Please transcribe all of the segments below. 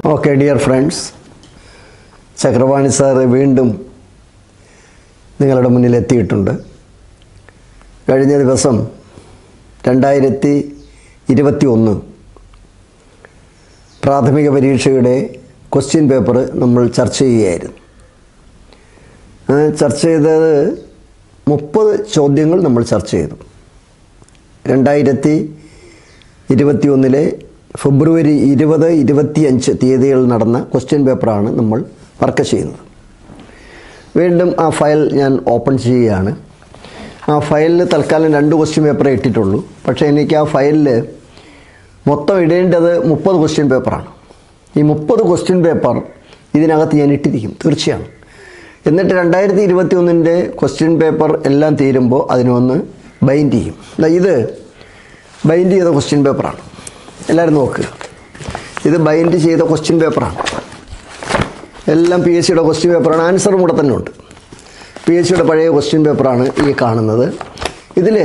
okay dear friends Chakravani sir വീണ്ടും നിങ്ങളുടെ മുന്നിൽ എത്തിയിട്ടുണ്ട് കഴിഞ്ഞ ദിവസം രണ്ടായിരത്തി ഇരുപത്തി ഒന്ന് പ്രാഥമിക പരീക്ഷയുടെ ക്വസ്റ്റ്യൻ പേപ്പർ നമ്മൾ ചർച്ച ചെയ്യുകയായിരുന്നു ആ ചർച്ച ചെയ്തത് മുപ്പത് ചോദ്യങ്ങൾ നമ്മൾ ചർച്ച ചെയ്തു രണ്ടായിരത്തി ഇരുപത്തി ഒന്നിലെ ഫെബ്രുവരി ഇരുപത് ഇരുപത്തിയഞ്ച് തീയതികളിൽ നടന്ന ക്വസ്റ്റ്യൻ പേപ്പറാണ് നമ്മൾ വർക്ക് ചെയ്യുന്നത് വീണ്ടും ആ ഫയൽ ഞാൻ ഓപ്പൺ ചെയ്യുകയാണ് ആ ഫയലിൽ തൽക്കാലം രണ്ട് ക്വസ്റ്റ്യൻ പേപ്പറേ ഇട്ടിട്ടുള്ളൂ പക്ഷേ എനിക്ക് ആ ഫയലിൽ മൊത്തം ഇടേണ്ടത് മുപ്പത് ക്വസ്റ്റ്യൻ പേപ്പറാണ് ഈ മുപ്പത് ക്വസ്റ്റ്യൻ പേപ്പർ ഇതിനകത്ത് ഞാൻ ഇട്ടിരിക്കും തീർച്ചയാണ് എന്നിട്ട് രണ്ടായിരത്തി ഇരുപത്തി ഒന്നിൻ്റെ ക്വസ്റ്റ്യൻ പേപ്പർ എല്ലാം തീരുമ്പോൾ അതിനൊന്ന് ബൈൻഡ് ചെയ്യും ദാ ഇത് ബൈൻഡ് ചെയ്ത ക്വസ്റ്റ്യൻ പേപ്പറാണ് എല്ലാവരും നോക്കുക ഇത് ബൈൻഡ് ചെയ്ത ക്വസ്റ്റ്യൻ പേപ്പറാണ് എല്ലാം പി എസ് സിയുടെ ക്വസ്റ്റ്യൻ പേപ്പറാണ് ആൻസറും കൂടെ തന്നെ ഉണ്ട് പി എസ് സിയുടെ പഴയ ക്വസ്റ്റ്യൻ പേപ്പറാണ് ഈ കാണുന്നത് ഇതിൽ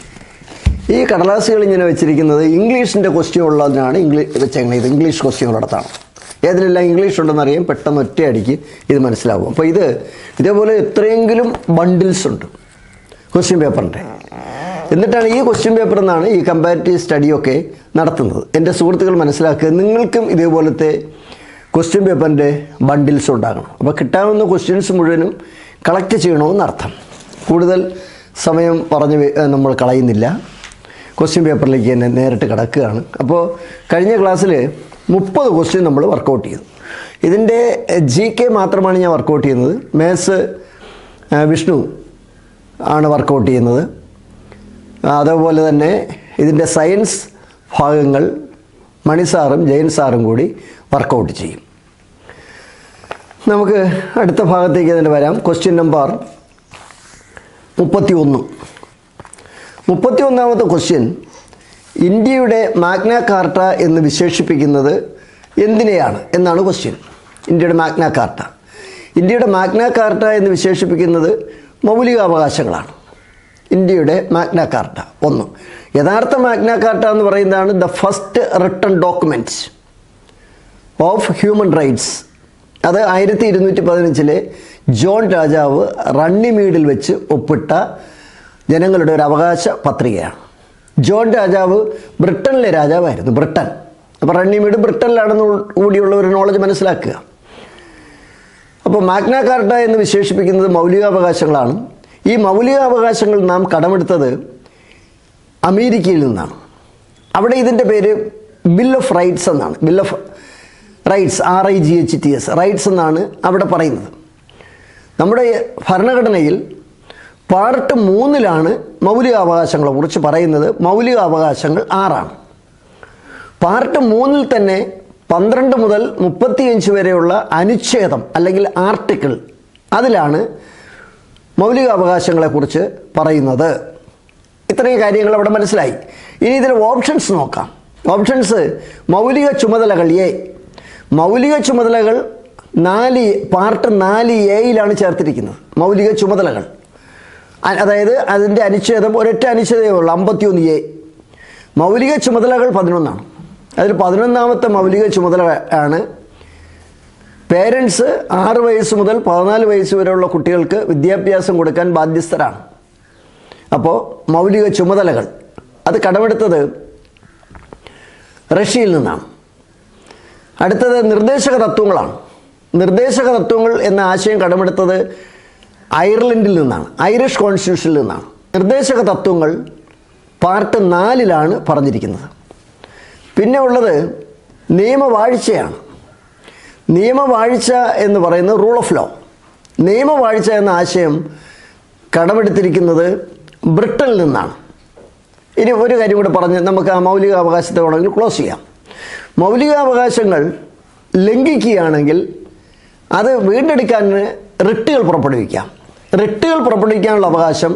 ഈ കടലാസുകൾ ഇങ്ങനെ വെച്ചിരിക്കുന്നത് ഇംഗ്ലീഷിൻ്റെ ക്വസ്റ്റ്യൻ ഉള്ളതിനാണ് ഇംഗ്ലീഷ് വെച്ചേക്കുന്നത് ഇത് ഇംഗ്ലീഷ് ക്വസ്റ്റ്യൻ ഉള്ളിടത്താണ് ഏതിലെല്ലാം ഇംഗ്ലീഷ് ഉണ്ടെന്നറിയാം പെട്ടെന്ന് ഒറ്റയടിക്ക് ഇത് മനസ്സിലാവും അപ്പോൾ ഇത് ഇതേപോലെ എത്രയെങ്കിലും ബണ്ടിൽസ് ഉണ്ട് ക്വസ്റ്റ്യൻ പേപ്പറിൻ്റെ എന്നിട്ടാണ് ഈ ക്വസ്റ്റ്യൻ പേപ്പർ എന്നാണ് ഈ കമ്പാരിറ്റീവ് സ്റ്റഡിയൊക്കെ നടത്തുന്നത് എൻ്റെ സുഹൃത്തുക്കൾ മനസ്സിലാക്കുക നിങ്ങൾക്കും ഇതേപോലത്തെ ക്വസ്റ്റ്യൻ പേപ്പറിൻ്റെ ബണ്ടിൽസ് ഉണ്ടാകണം അപ്പോൾ കിട്ടാവുന്ന ക്വസ്റ്റ്യൻസ് മുഴുവനും കളക്ട് ചെയ്യണമെന്നർത്ഥം കൂടുതൽ സമയം പറഞ്ഞ് വെ- ഏഹ് നമ്മൾ കളയുന്നില്ല ക്വസ്റ്റ്യൻ പേപ്പറിലേക്ക് തന്നെ നേരിട്ട് കിടക്കുകയാണ് അപ്പോൾ കഴിഞ്ഞ ക്ലാസ്സിൽ മുപ്പത് ക്വസ്റ്റ്യൻ നമ്മൾ വർക്കൗട്ട് ചെയ്തു ഇതിൻ്റെ ജി കെ മാത്രമാണ് ഞാൻ വർക്കൗട്ട് ചെയ്യുന്നത് മേത്സ് ഏഹ് വിഷ്ണു ആണ് വർക്കൗട്ട് ചെയ്യുന്നത് അതുപോലെ തന്നെ ഇതിൻ്റെ സയൻസ് ഭാഗങ്ങൾ മണി സാറും ജയൻ സാറും കൂടി വർക്കൗട്ട് ചെയ്യും നമുക്ക് അടുത്ത ഭാഗത്തേക്ക് തന്നെ വരാം ക്വസ്റ്റ്യൻ നമ്പർ മുപ്പത്തി ഒന്ന് മുപ്പത്തി ഒന്നാമത്തെ ക്വസ്റ്റ്യൻ ഇന്ത്യയുടെ മാഗ്ന കാർട്ട എന്ന് വിശേഷിപ്പിക്കുന്നത് എന്തിനെയാണ് എന്നാണ് ക്വസ്റ്റ്യൻ ഇന്ത്യയുടെ മാഗ്ന കാർട്ട ഇന്ത്യയുടെ മാഗ്ന കാർട്ട എന്ന് വിശേഷിപ്പിക്കുന്നത് മൗലികാവകാശങ്ങളാണ് ഇന്ത്യയുടെ മാഗ്ന കാർട്ട ഒന്ന് യഥാർത്ഥ മാഗ്ന കാർട്ട എന്ന് പറയുന്നതാണ് the first written documents of human rights അത് ആയിരത്തി ഇരുന്നൂറ്റി പതിനഞ്ചിലെ ജോൺ രാജാവ് റണ്ണിമീഡിൽ വെച്ച് ഒപ്പിട്ട ജനങ്ങളുടെ ഒരു അവകാശ പത്രികയാണ് ജോൺ രാജാവ് ബ്രിട്ടനിലെ രാജാവായിരുന്നു ബ്രിട്ടൻ അപ്പോൾ റണ്ണിമീഡ് ബ്രിട്ടനിലാണെന്ന് കൂടിയുള്ള ഒരു നോളജ് മനസ്സിലാക്കുക അപ്പോൾ മാഗ്ന കാർട്ട എന്ന് വിശേഷിപ്പിക്കുന്നത് മൗലികാവകാശങ്ങളാണ് ഈ മൗലികാവകാശങ്ങൾ നാം കടമെടുത്തത് അമേരിക്കയിൽ നിന്നാണ് അവിടെ ഇതിൻ്റെ പേര് ബിൽ ഓഫ് റൈറ്റ്സ് എന്നാണ് bill of rights R I G H T S rights എന്നാണ് അവിടെ പറയുന്നത് നമ്മുടെ ഭരണഘടനയിൽ പാർട്ട് മൂന്നിലാണ് മൗലികാവകാശങ്ങളെ കുറിച്ച് പറയുന്നത് മൗലികാവകാശങ്ങൾ ആറാണ് പാർട്ട് മൂന്നിൽ തന്നെ പന്ത്രണ്ട് മുതൽ മുപ്പത്തിയഞ്ച് വരെയുള്ള അനുച്ഛേദം അല്ലെങ്കിൽ ആർട്ടിക്കിൾ അതിലാണ് മൗലികാവകാശങ്ങളെക്കുറിച്ച് പറയുന്നത് ഇത്രയും കാര്യങ്ങൾ അവിടെ മനസ്സിലായി ഇനി ഇതിൽ ഓപ്ഷൻസ് നോക്കാം ഓപ്ഷൻസ് മൗലിക ചുമതലകൾ എ മൗലിക ചുമതലകൾ നാല് പാർട്ട് നാല് എയിലാണ് ചേർത്തിരിക്കുന്നത് മൗലിക ചുമതലകൾ അ- അതായത് അതിൻ്റെ അനുച്ഛേദം ഒരൊറ്റ അനുച്ഛേദമേ ഉള്ളൂ അമ്പത്തിയൊന്ന് എ മൗലിക ചുമതലകൾ പതിനൊന്നാണ് അതിൽ പതിനൊന്നാമത്തെ മൗലിക ചുമതല ആണ് പേരൻസ് ആറ് വയസ്സ് മുതൽ പതിനാല് വയസ്സ് വരെയുള്ള കുട്ടികൾക്ക് വിദ്യാഭ്യാസം കൊടുക്കാൻ ബാധ്യസ്ഥരാണ് അപ്പോൾ മൗലിക ചുമതലകൾ അത് കടമെടുത്തത് റഷ്യയിൽ നിന്നാണ് അടുത്തത് നിർദ്ദേശക തത്വങ്ങളാണ് നിർദ്ദേശക തത്വങ്ങൾ എന്ന ആശയം കടമെടുത്തത് അയർലൻഡിൽ നിന്നാണ് ഐറിഷ് കോൺസ്റ്റിറ്റ്യൂഷനിൽ നിന്നാണ് നിർദ്ദേശക തത്വങ്ങൾ പാർട്ട് നാലിലാണ് പറഞ്ഞിരിക്കുന്നത് പിന്നെ ഉള്ളത് നിയമവാഴ്ചയാണ് നിയമവാഴ്ച എന്ന് പറയുന്നത് റൂൾ ഓഫ് ലോ നിയമവാഴ്ച എന്ന ആശയം കടമെടുത്തിരിക്കുന്നത് ബ്രിട്ടനിൽ നിന്നാണ് ഇനി ഒരു കാര്യം കൂടെ പറഞ്ഞ് നമുക്ക് ആ മൗലികാവകാശത്തെ വേണമെങ്കിൽ ക്ലോസ് ചെയ്യാം മൗലികാവകാശങ്ങൾ ലംഘിക്കുകയാണെങ്കിൽ അത് വീണ്ടെടുക്കാൻ റിട്ടുകൾ പുറപ്പെടുവിക്കാം റിട്ടുകൾ പുറപ്പെടുവിക്കാനുള്ള അവകാശം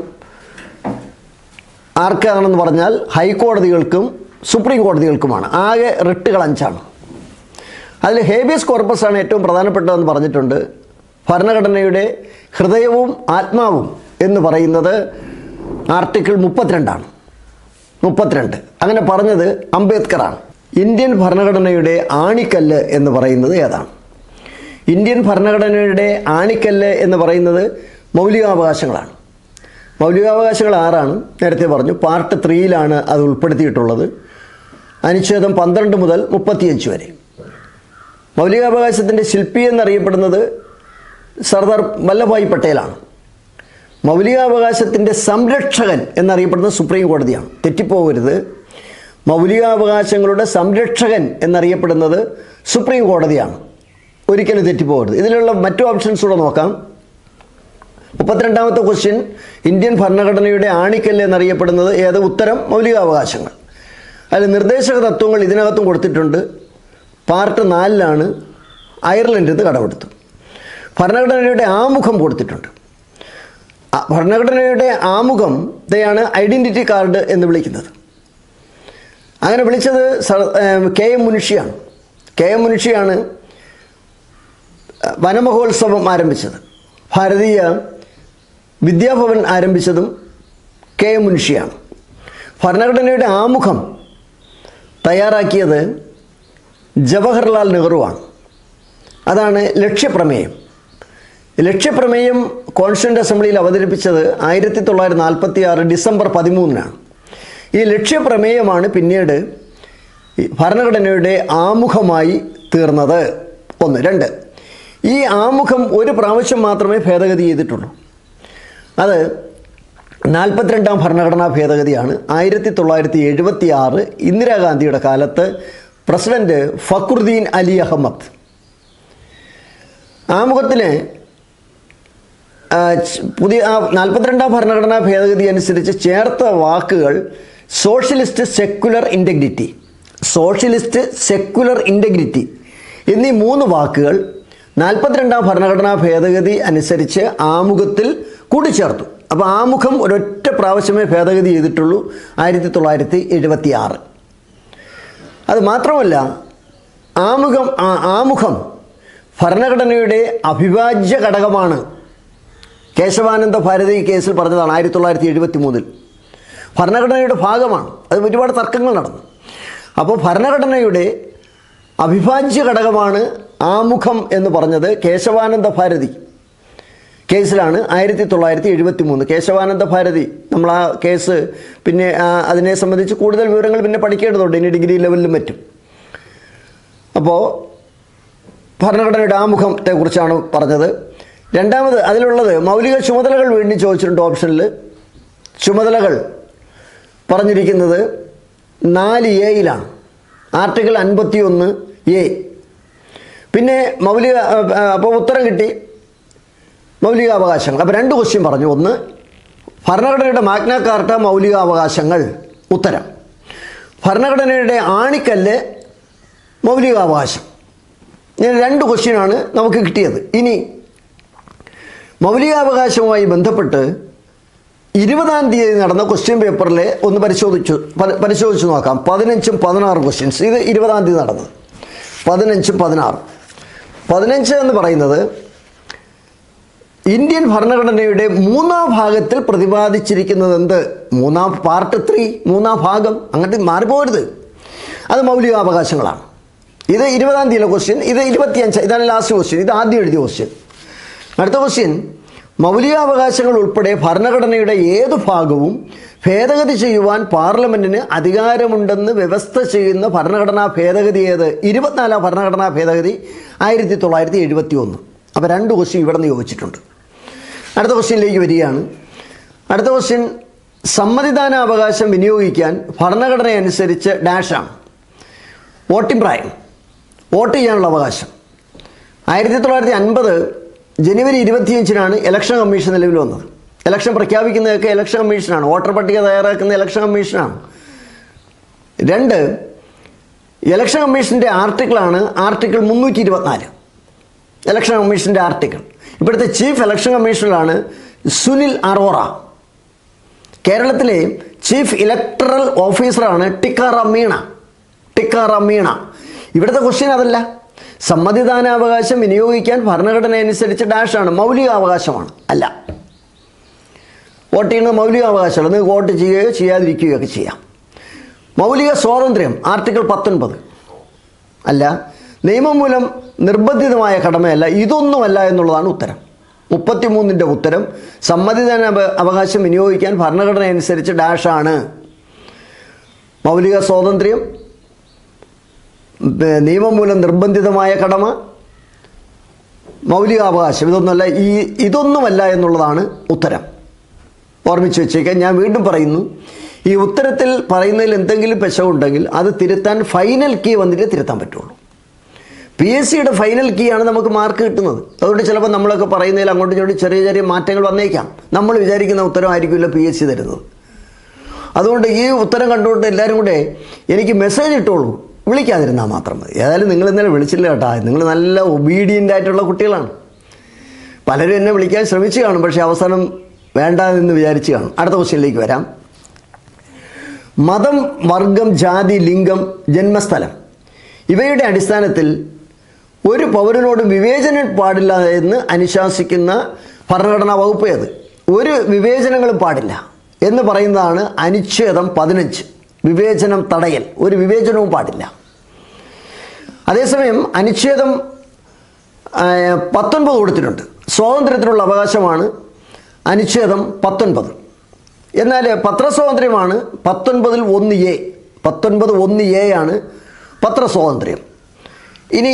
ആർക്കാണെന്ന് പറഞ്ഞാൽ ഹൈക്കോടതികൾക്കും സുപ്രീം കോടതികൾക്കുമാണ് ആകെ റിട്ടുകൾ അഞ്ചാണ് അതിൽ ഹേബിയസ് കോർപ്പസ് ആണ് ഏറ്റവും പ്രധാനപ്പെട്ടതെന്ന് പറഞ്ഞിട്ടുണ്ട് ഭരണഘടനയുടെ ഹൃദയവും ആത്മാവും എന്ന് പറയുന്നത് ആർട്ടിക്കിൾ മുപ്പത്തിരണ്ടാണ് മുപ്പത്തിരണ്ട് അങ്ങനെ പറഞ്ഞത് അംബേദ്കറാണ് ഇന്ത്യൻ ഭരണഘടനയുടെ ആണിക്കല്ല് എന്ന് പറയുന്നത് ഏതാണ് ഇന്ത്യൻ ഭരണഘടനയുടെ ആണിക്കല്ല് എന്ന് പറയുന്നത് മൗലികാവകാശങ്ങളാണ് മൗലികാവകാശങ്ങൾ ആറാണ് നേരത്തെ പറഞ്ഞു പാർട്ട് ത്രീയിലാണ് അത് ഉൾപ്പെടുത്തിയിട്ടുള്ളത് അനുച്ഛേദം പന്ത്രണ്ട് മുതൽ മുപ്പത്തിയഞ്ച് വരെ മൗലികാവകാശത്തിൻ്റെ ശില്പി എന്നറിയപ്പെടുന്നത് സർദാർ വല്ലഭായ് പട്ടേലാണ് മൗലികാവകാശത്തിൻ്റെ സംരക്ഷകൻ എന്നറിയപ്പെടുന്നത് സുപ്രീം കോടതിയാണ് തെറ്റിപ്പോകരുത് മൗലികാവകാശങ്ങളുടെ സംരക്ഷകൻ എന്നറിയപ്പെടുന്നത് സുപ്രീം കോടതിയാണ് ഒരിക്കലും തെറ്റിപ്പോകരുത് ഇതിലുള്ള മറ്റു ഓപ്ഷൻസ് കൂടെ നോക്കാം മുപ്പത്തിരണ്ടാമത്തെ ക്വസ്റ്റ്യൻ ഇന്ത്യൻ ഭരണഘടനയുടെ ആണിക്കല്ല് എന്നറിയപ്പെടുന്നത് ഏത് ഉത്തരം മൗലികാവകാശങ്ങൾ അതിൽ നിർദ്ദേശക തത്വങ്ങൾ ഇതിനകത്തും കൊടുത്തിട്ടുണ്ട് പാർട്ട് നാലിലാണ് അയർലൻഡിൽ നിന്ന് കടമെടുത്തു ഭരണഘടനയുടെ ആമുഖം കൊടുത്തിട്ടുണ്ട് ആ ഭരണഘടനയുടെ ആമുഖം ഇതെയാണ് ഐഡൻറ്റിറ്റി കാർഡ് എന്ന് വിളിക്കുന്നത് അങ്ങനെ വിളിച്ചത് സർ- ഏം, കെ എം മുൻഷിയാണ് കെ എം മുൻഷിയാണ് വനമഹോത്സവം ആരംഭിച്ചത് ഭാരതീയ വിദ്യാഭവൻ ആരംഭിച്ചതും കെ എം മുൻഷിയാണ് ഭരണഘടനയുടെ ആമുഖം തയ്യാറാക്കിയത് ജവഹർലാൽ നെഹ്റുവാണ് അതാണ് ലക്ഷ്യപ്രമേയം ലക്ഷ്യപ്രമേയം കോൺസ്റ്റിറ്റ്യൂൻ്റ് അസംബ്ലിയിൽ അവതരിപ്പിച്ചത് ആയിരത്തി തൊള്ളായിരത്തി നാൽപ്പത്തി ആറ് ഡിസംബർ പതിമൂന്നിനാണ് ഈ ലക്ഷ്യപ്രമേയമാണ് പിന്നീട് ഈ ഭരണഘടനയുടെ ആമുഖമായി തീർന്നത് ഒന്ന് രണ്ട് ഈ ആമുഖം ഒരു പ്രാവശ്യം മാത്രമേ ഭേദഗതി ചെയ്തിട്ടുള്ളൂ അത് നാൽപ്പത്തിരണ്ടാം ഭരണഘടനാ ഭേദഗതിയാണ് ആയിരത്തി തൊള്ളായിരത്തി എഴുപത്തി ആറ് ഇന്ദിരാഗാന്ധിയുടെ കാലത്ത് പ്രസിഡന്റ് ഫക്രുദ്ദീൻ അലി അഹമ്മദ് ആമുഖത്തിന് ആ, ച്- പുതിയ ആ നാൽപ്പത്തിരണ്ടാം ഭരണഘടനാ ഭേദഗതി അനുസരിച്ച് ചേർത്ത വാക്കുകൾ socialist secular integrity socialist secular integrity എന്നീ മൂന്ന് വാക്കുകൾ നാൽപ്പത്തിരണ്ടാം ഭരണഘടനാ ഭേദഗതി അനുസരിച്ച് ആമുഖത്തിൽ കൂട്ടിച്ചേർത്തു അപ്പോൾ ആമുഖം ഒരൊറ്റ പ്രാവശ്യമേ ഭേദഗതി ചെയ്തിട്ടുള്ളൂ ആയിരത്തി തൊള്ളായിരത്തി എഴുപത്തി ആറ് അത് മാത്രമല്ല ആമുഖം ആ- ആമുഖം ഭരണഘടനയുടെ അവിഭാജ്യ ഘടകമാണ് കേശവാനന്ദ ഭാരതി കേസിൽ പറഞ്ഞതാണ് ആയിരത്തി തൊള്ളായിരത്തി എഴുപത്തി മൂന്നിൽ ഭരണഘടനയുടെ ഭാഗമാണ് അത് ഒരുപാട് തർക്കങ്ങൾ നടന്നു അപ്പോൾ ഭരണഘടനയുടെ അവിഭാജ്യ ഘടകമാണ് ആമുഖം എന്ന് പറഞ്ഞത് കേശവാനന്ദ ഭാരതി കേസിലാണ് ആയിരത്തി തൊള്ളായിരത്തി എഴുപത്തി മൂന്ന് കേശവാനന്ദ ഭാരതി നമ്മൾ ആ കേസ് പിന്നെ ആ, അതിനെ സംബന്ധിച്ച് കൂടുതൽ വിവരങ്ങൾ പിന്നെ പഠിക്കേണ്ടതുണ്ട് ഇനി ഡിഗ്രി ലെവലിലും മറ്റും അപ്പോൾ ഭരണഘടനയുടെ ആമുഖത്തെക്കുറിച്ചാണ് പറഞ്ഞത് രണ്ടാമത് അതിലുള്ളത് മൗലിക ചുമതലകൾ വീണ്ടും ചോദിച്ചിട്ടുണ്ട് ഓപ്ഷനിൽ ചുമതലകൾ പറഞ്ഞിരിക്കുന്നത് നാല് എയിലാണ് ആർട്ടിക്കിൾ അൻപത്തി ഒന്ന് എ പിന്നെ മൗലിക അപ്പോൾ ഉത്തരം കിട്ടി മൗലികാവകാശങ്ങൾ അപ്പോൾ രണ്ട് ക്വസ്റ്റ്യൻ പറഞ്ഞു ഒന്ന് ഭരണഘടനയുടെ മാഗ്ന കാർട്ട മൗലികാവകാശങ്ങൾ ഉത്തരം ഭരണഘടനയുടെ ആണിക്കല്ല് മൗലികാവകാശം ഇങ്ങനെ രണ്ട് ക്വസ്റ്റ്യനാണ് നമുക്ക് കിട്ടിയത് ഇനി മൗലികാവകാശവുമായി ബന്ധപ്പെട്ട് ഇരുപതാം തീയതി നടന്ന ക്വസ്റ്റ്യൻ പേപ്പറിൽ ഒന്ന് പരിശോധിച്ചു പ- പരിശോധിച്ച് നോക്കാം പതിനഞ്ചും പതിനാറ് ക്വസ്റ്റ്യൻസ് ഇത് ഇരുപതാം തീയതി നടന്നത് പതിനഞ്ചും പതിനാറും പതിനഞ്ച് എന്ന് പറയുന്നത് ഇന്ത്യൻ ഭരണഘടനയുടെ മൂന്നാം ഭാഗത്തിൽ പ്രതിപാദിച്ചിരിക്കുന്നത് എന്ത് മൂന്നാം പാർട്ട് ത്രീ മൂന്നാം ഭാഗം അങ്ങോട്ട് മാറിപ്പോരുത് അത് മൗലികാവകാശങ്ങളാണ് ഇത് ഇരുപതാം തീയതിയിലെ ക്വസ്റ്റ്യൻ ഇത് ഇരുപത്തിയഞ്ച് ഇതാണ് ലാസ്റ്റ് ക്വസ്റ്റ്യൻ ഇത് ആദ്യം എഴുതിയ ക്വസ്റ്റ്യൻ അടുത്ത ക്വസ്റ്റ്യൻ മൗലികാവകാശങ്ങൾ ഉൾപ്പെടെ ഭരണഘടനയുടെ ഏതു ഭാഗവും ഭേദഗതി ചെയ്യുവാൻ പാർലമെന്റിന് അധികാരമുണ്ടെന്ന് വ്യവസ്ഥ ചെയ്യുന്ന ഭരണഘടനാ ഭേദഗതി ഏത് ഇരുപത്തിനാലാം ഭരണഘടനാ ഭേദഗതി ആയിരത്തി തൊള്ളായിരത്തി എഴുപത്തി ഒന്ന് അപ്പോൾ രണ്ട് ക്വസ്റ്റ്യൻ ഇവിടെ നിന്ന് ചോദിച്ചിട്ടുണ്ട് അടുത്ത ക്വസ്റ്റ്യനിലേക്ക് വരികയാണ് അടുത്ത ക്വസ്റ്റ്യൻ സമ്മതിദാനാവകാശം വിനിയോഗിക്കാൻ ഭരണഘടന അനുസരിച്ച് ഡാഷാണ് വോട്ടിംഗ് പ്രായം വോട്ട് ചെയ്യാനുള്ള അവകാശം ആയിരത്തി തൊള്ളായിരത്തി അൻപത് ജനുവരി ഇരുപത്തിയഞ്ചിനാണ് ഇലക്ഷൻ കമ്മീഷൻ നിലവിൽ വന്നത് ഇലക്ഷൻ പ്രഖ്യാപിക്കുന്നതൊക്കെ ഇലക്ഷൻ കമ്മീഷനാണ് വോട്ടർ പട്ടിക തയ്യാറാക്കുന്ന ഇലക്ഷൻ കമ്മീഷനാണ് രണ്ട് ഇലക്ഷൻ കമ്മീഷൻ്റെ ആർട്ടിക്കിളാണ് ആർട്ടിക്കിൾ മുന്നൂറ്റി ഇരുപത്തിനാല് ഇലക്ഷൻ കമ്മീഷൻ്റെ ആർട്ടിക്കിൾ ഇപ്പോഴത്തെ ചീഫ് ഇലക്ഷൻ കമ്മീഷണറാണ് സുനിൽ അറോറ കേരളത്തിലെ ചീഫ് ഇലക്ടറൽ ഓഫീസറാണ് ടിക്കാറാം മീണ ടിക്കാറാം മീണ ഇവിടുത്തെ ക്വസ്റ്റ്യൻ അതല്ല സമ്മതിദാനാവകാശം വിനിയോഗിക്കാൻ ഭരണഘടന അനുസരിച്ച് ഡാഷാണ് മൗലികാവകാശമാണ് അല്ല വോട്ട് ചെയ്യുന്നത് മൗലികാവകാശമാണ് നിങ്ങൾക്ക് വോട്ട് ചെയ്യുകയോ ചെയ്യാതിരിക്കുകയോ ഒക്കെ ചെയ്യാം മൗലിക സ്വാതന്ത്ര്യം ആർട്ടിക്കിൾ പത്തൊൻപത് അല്ല നിയമം മൂലം നിർബന്ധിതമായ കടമയല്ല ഇതൊന്നുമല്ല എന്നുള്ളതാണ് ഉത്തരം മുപ്പത്തിമൂന്നിൻ്റെ ഉത്തരം സമ്മതിദാന അവ- അവകാശം വിനിയോഗിക്കാൻ ഭരണഘടന അനുസരിച്ച് ഡാഷാണ് മൗലിക സ്വാതന്ത്ര്യം ഏ, നിയമം മൂലം നിർബന്ധിതമായ കടമ മൗലികാവകാശം ഇതൊന്നുമല്ല ഈ ഇതൊന്നുമല്ല എന്നുള്ളതാണ് ഉത്തരം ഓർമ്മിച്ച് വെച്ചേക്കാം ഞാൻ വീണ്ടും പറയുന്നു ഈ ഉത്തരത്തിൽ പറയുന്നതിൽ എന്തെങ്കിലും പെശകുണ്ടെങ്കിൽ അത് തിരുത്താൻ ഫൈനൽ കീ വന്നിട്ട് തിരുത്താൻ പറ്റുള്ളൂ പി എസ് സിയുടെ ഫൈനൽ കീ ആണ് നമുക്ക് മാർക്ക് കിട്ടുന്നത് അതുകൊണ്ട് ചിലപ്പോൾ നമ്മളൊക്കെ പറയുന്നതിൽ അങ്ങോട്ടും ഇങ്ങോട്ടും ചെറിയ ചെറിയ മാറ്റങ്ങൾ വന്നേക്കാം നമ്മൾ വിചാരിക്കുന്ന ഉത്തരമായിരിക്കില്ല പി എസ് സി തരുന്നത് അതുകൊണ്ട് ഈ ഉത്തരം കണ്ടുകൊണ്ട് എല്ലാവരും കൂടെ എനിക്ക് മെസ്സേജ് ഇട്ടോളൂ വിളിക്കാതിരുന്നാൽ മാത്രം മതി ഏതായാലും നിങ്ങൾ ഇന്നലെ വിളിച്ചില്ല കേട്ടാ നിങ്ങൾ നല്ല ഒബീഡിയൻ്റ് ആയിട്ടുള്ള കുട്ടികളാണ് പലരും എന്നെ വിളിക്കാൻ ശ്രമിച്ചു കാണും പക്ഷേ അവസാനം വേണ്ട എന്ന് വിചാരിച്ച് കാണും അടുത്ത ക്വസ്റ്റ്യനിലേക്ക് വരാം മതം വർഗം ജാതി ലിംഗം ജന്മസ്ഥലം ഇവയുടെ അടിസ്ഥാനത്തിൽ ഒരു പൗരനോട് വിവേചനം പാടില്ല എന്ന് അനുശാസിക്കുന്ന ഭരണഘടനാ വകുപ്പ് ഏത് ഒരു വിവേചനങ്ങളും പാടില്ല എന്ന് പറയുന്നതാണ് അനുച്ഛേദം പതിനഞ്ച് വിവേചനം തടയൽ ഒരു വിവേചനവും പാടില്ല അതേസമയം അനുച്ഛേദം ആ, പത്തൊൻപത് കൊടുത്തിട്ടുണ്ട് സ്വാതന്ത്ര്യത്തിനുള്ള അവകാശമാണ് അനുച്ഛേദം പത്തൊൻപത് എന്നാൽ പത്രസ്വാതന്ത്ര്യമാണ് പത്തൊൻപതിൽ ഒന്ന് എ പത്തൊൻപത് ഒന്ന് എ ആണ് പത്രസ്വാതന്ത്ര്യം ഇനി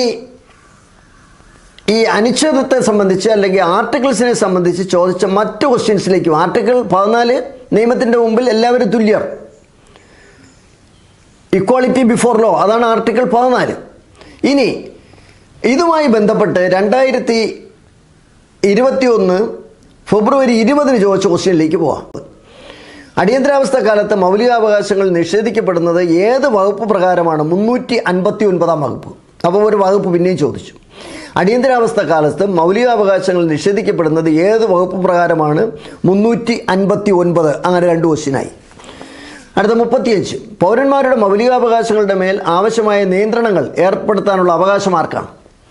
ഈ അനുച്ഛേദത്തെ സംബന്ധിച്ച് അല്ലെങ്കിൽ ആർട്ടിക്കിൾസിനെ സംബന്ധിച്ച് ചോദിച്ച മറ്റു ക്വസ്റ്റ്യൻസിലേക്കും ആർട്ടിക്കിൾ പതിനാല് നിയമത്തിൻ്റെ മുമ്പിൽ എല്ലാവരും തുല്യർ ഇക്വാളിറ്റി ബിഫോർ ലോ അതാണ് ആർട്ടിക്കിൾ പതിനാല് ഇനി ഇതുമായി ബന്ധപ്പെട്ട് രണ്ടായിരത്തി ഇരുപത്തിയൊന്ന് ഫെബ്രുവരി ഇരുപതിന് ചോദിച്ച ക്വസ്റ്റ്യനിലേക്ക് പോവാം അടിയന്തരാവസ്ഥ കാലത്ത് മൗലികാവകാശങ്ങൾ നിഷേധിക്കപ്പെടുന്നത് ഏത് വകുപ്പ് പ്രകാരമാണ് മുന്നൂറ്റി അൻപത്തി ഒൻപതാം വകുപ്പ് അപ്പോൾ ഒരു വകുപ്പ് പിന്നെയും ചോദിച്ചു അടിയന്തരാവസ്ഥ കാലത്ത് മൗലികാവകാശങ്ങൾ നിഷേധിക്കപ്പെടുന്നത് ഏത് വകുപ്പ് പ്രകാരമാണ് മുന്നൂറ്റി അൻപത്തി ഒൻപത് അങ്ങനെ രണ്ട് ക്വസ്റ്റ്യനായി അടുത്ത മുപ്പത്തിയഞ്ച് പൗരന്മാരുടെ മൗലികാവകാശങ്ങളുടെ മേൽ ആവശ്യമായ നിയന്ത്രണങ്ങൾ ഏർപ്പെടുത്താനുള്ള അവകാശം ആർക്കാണ്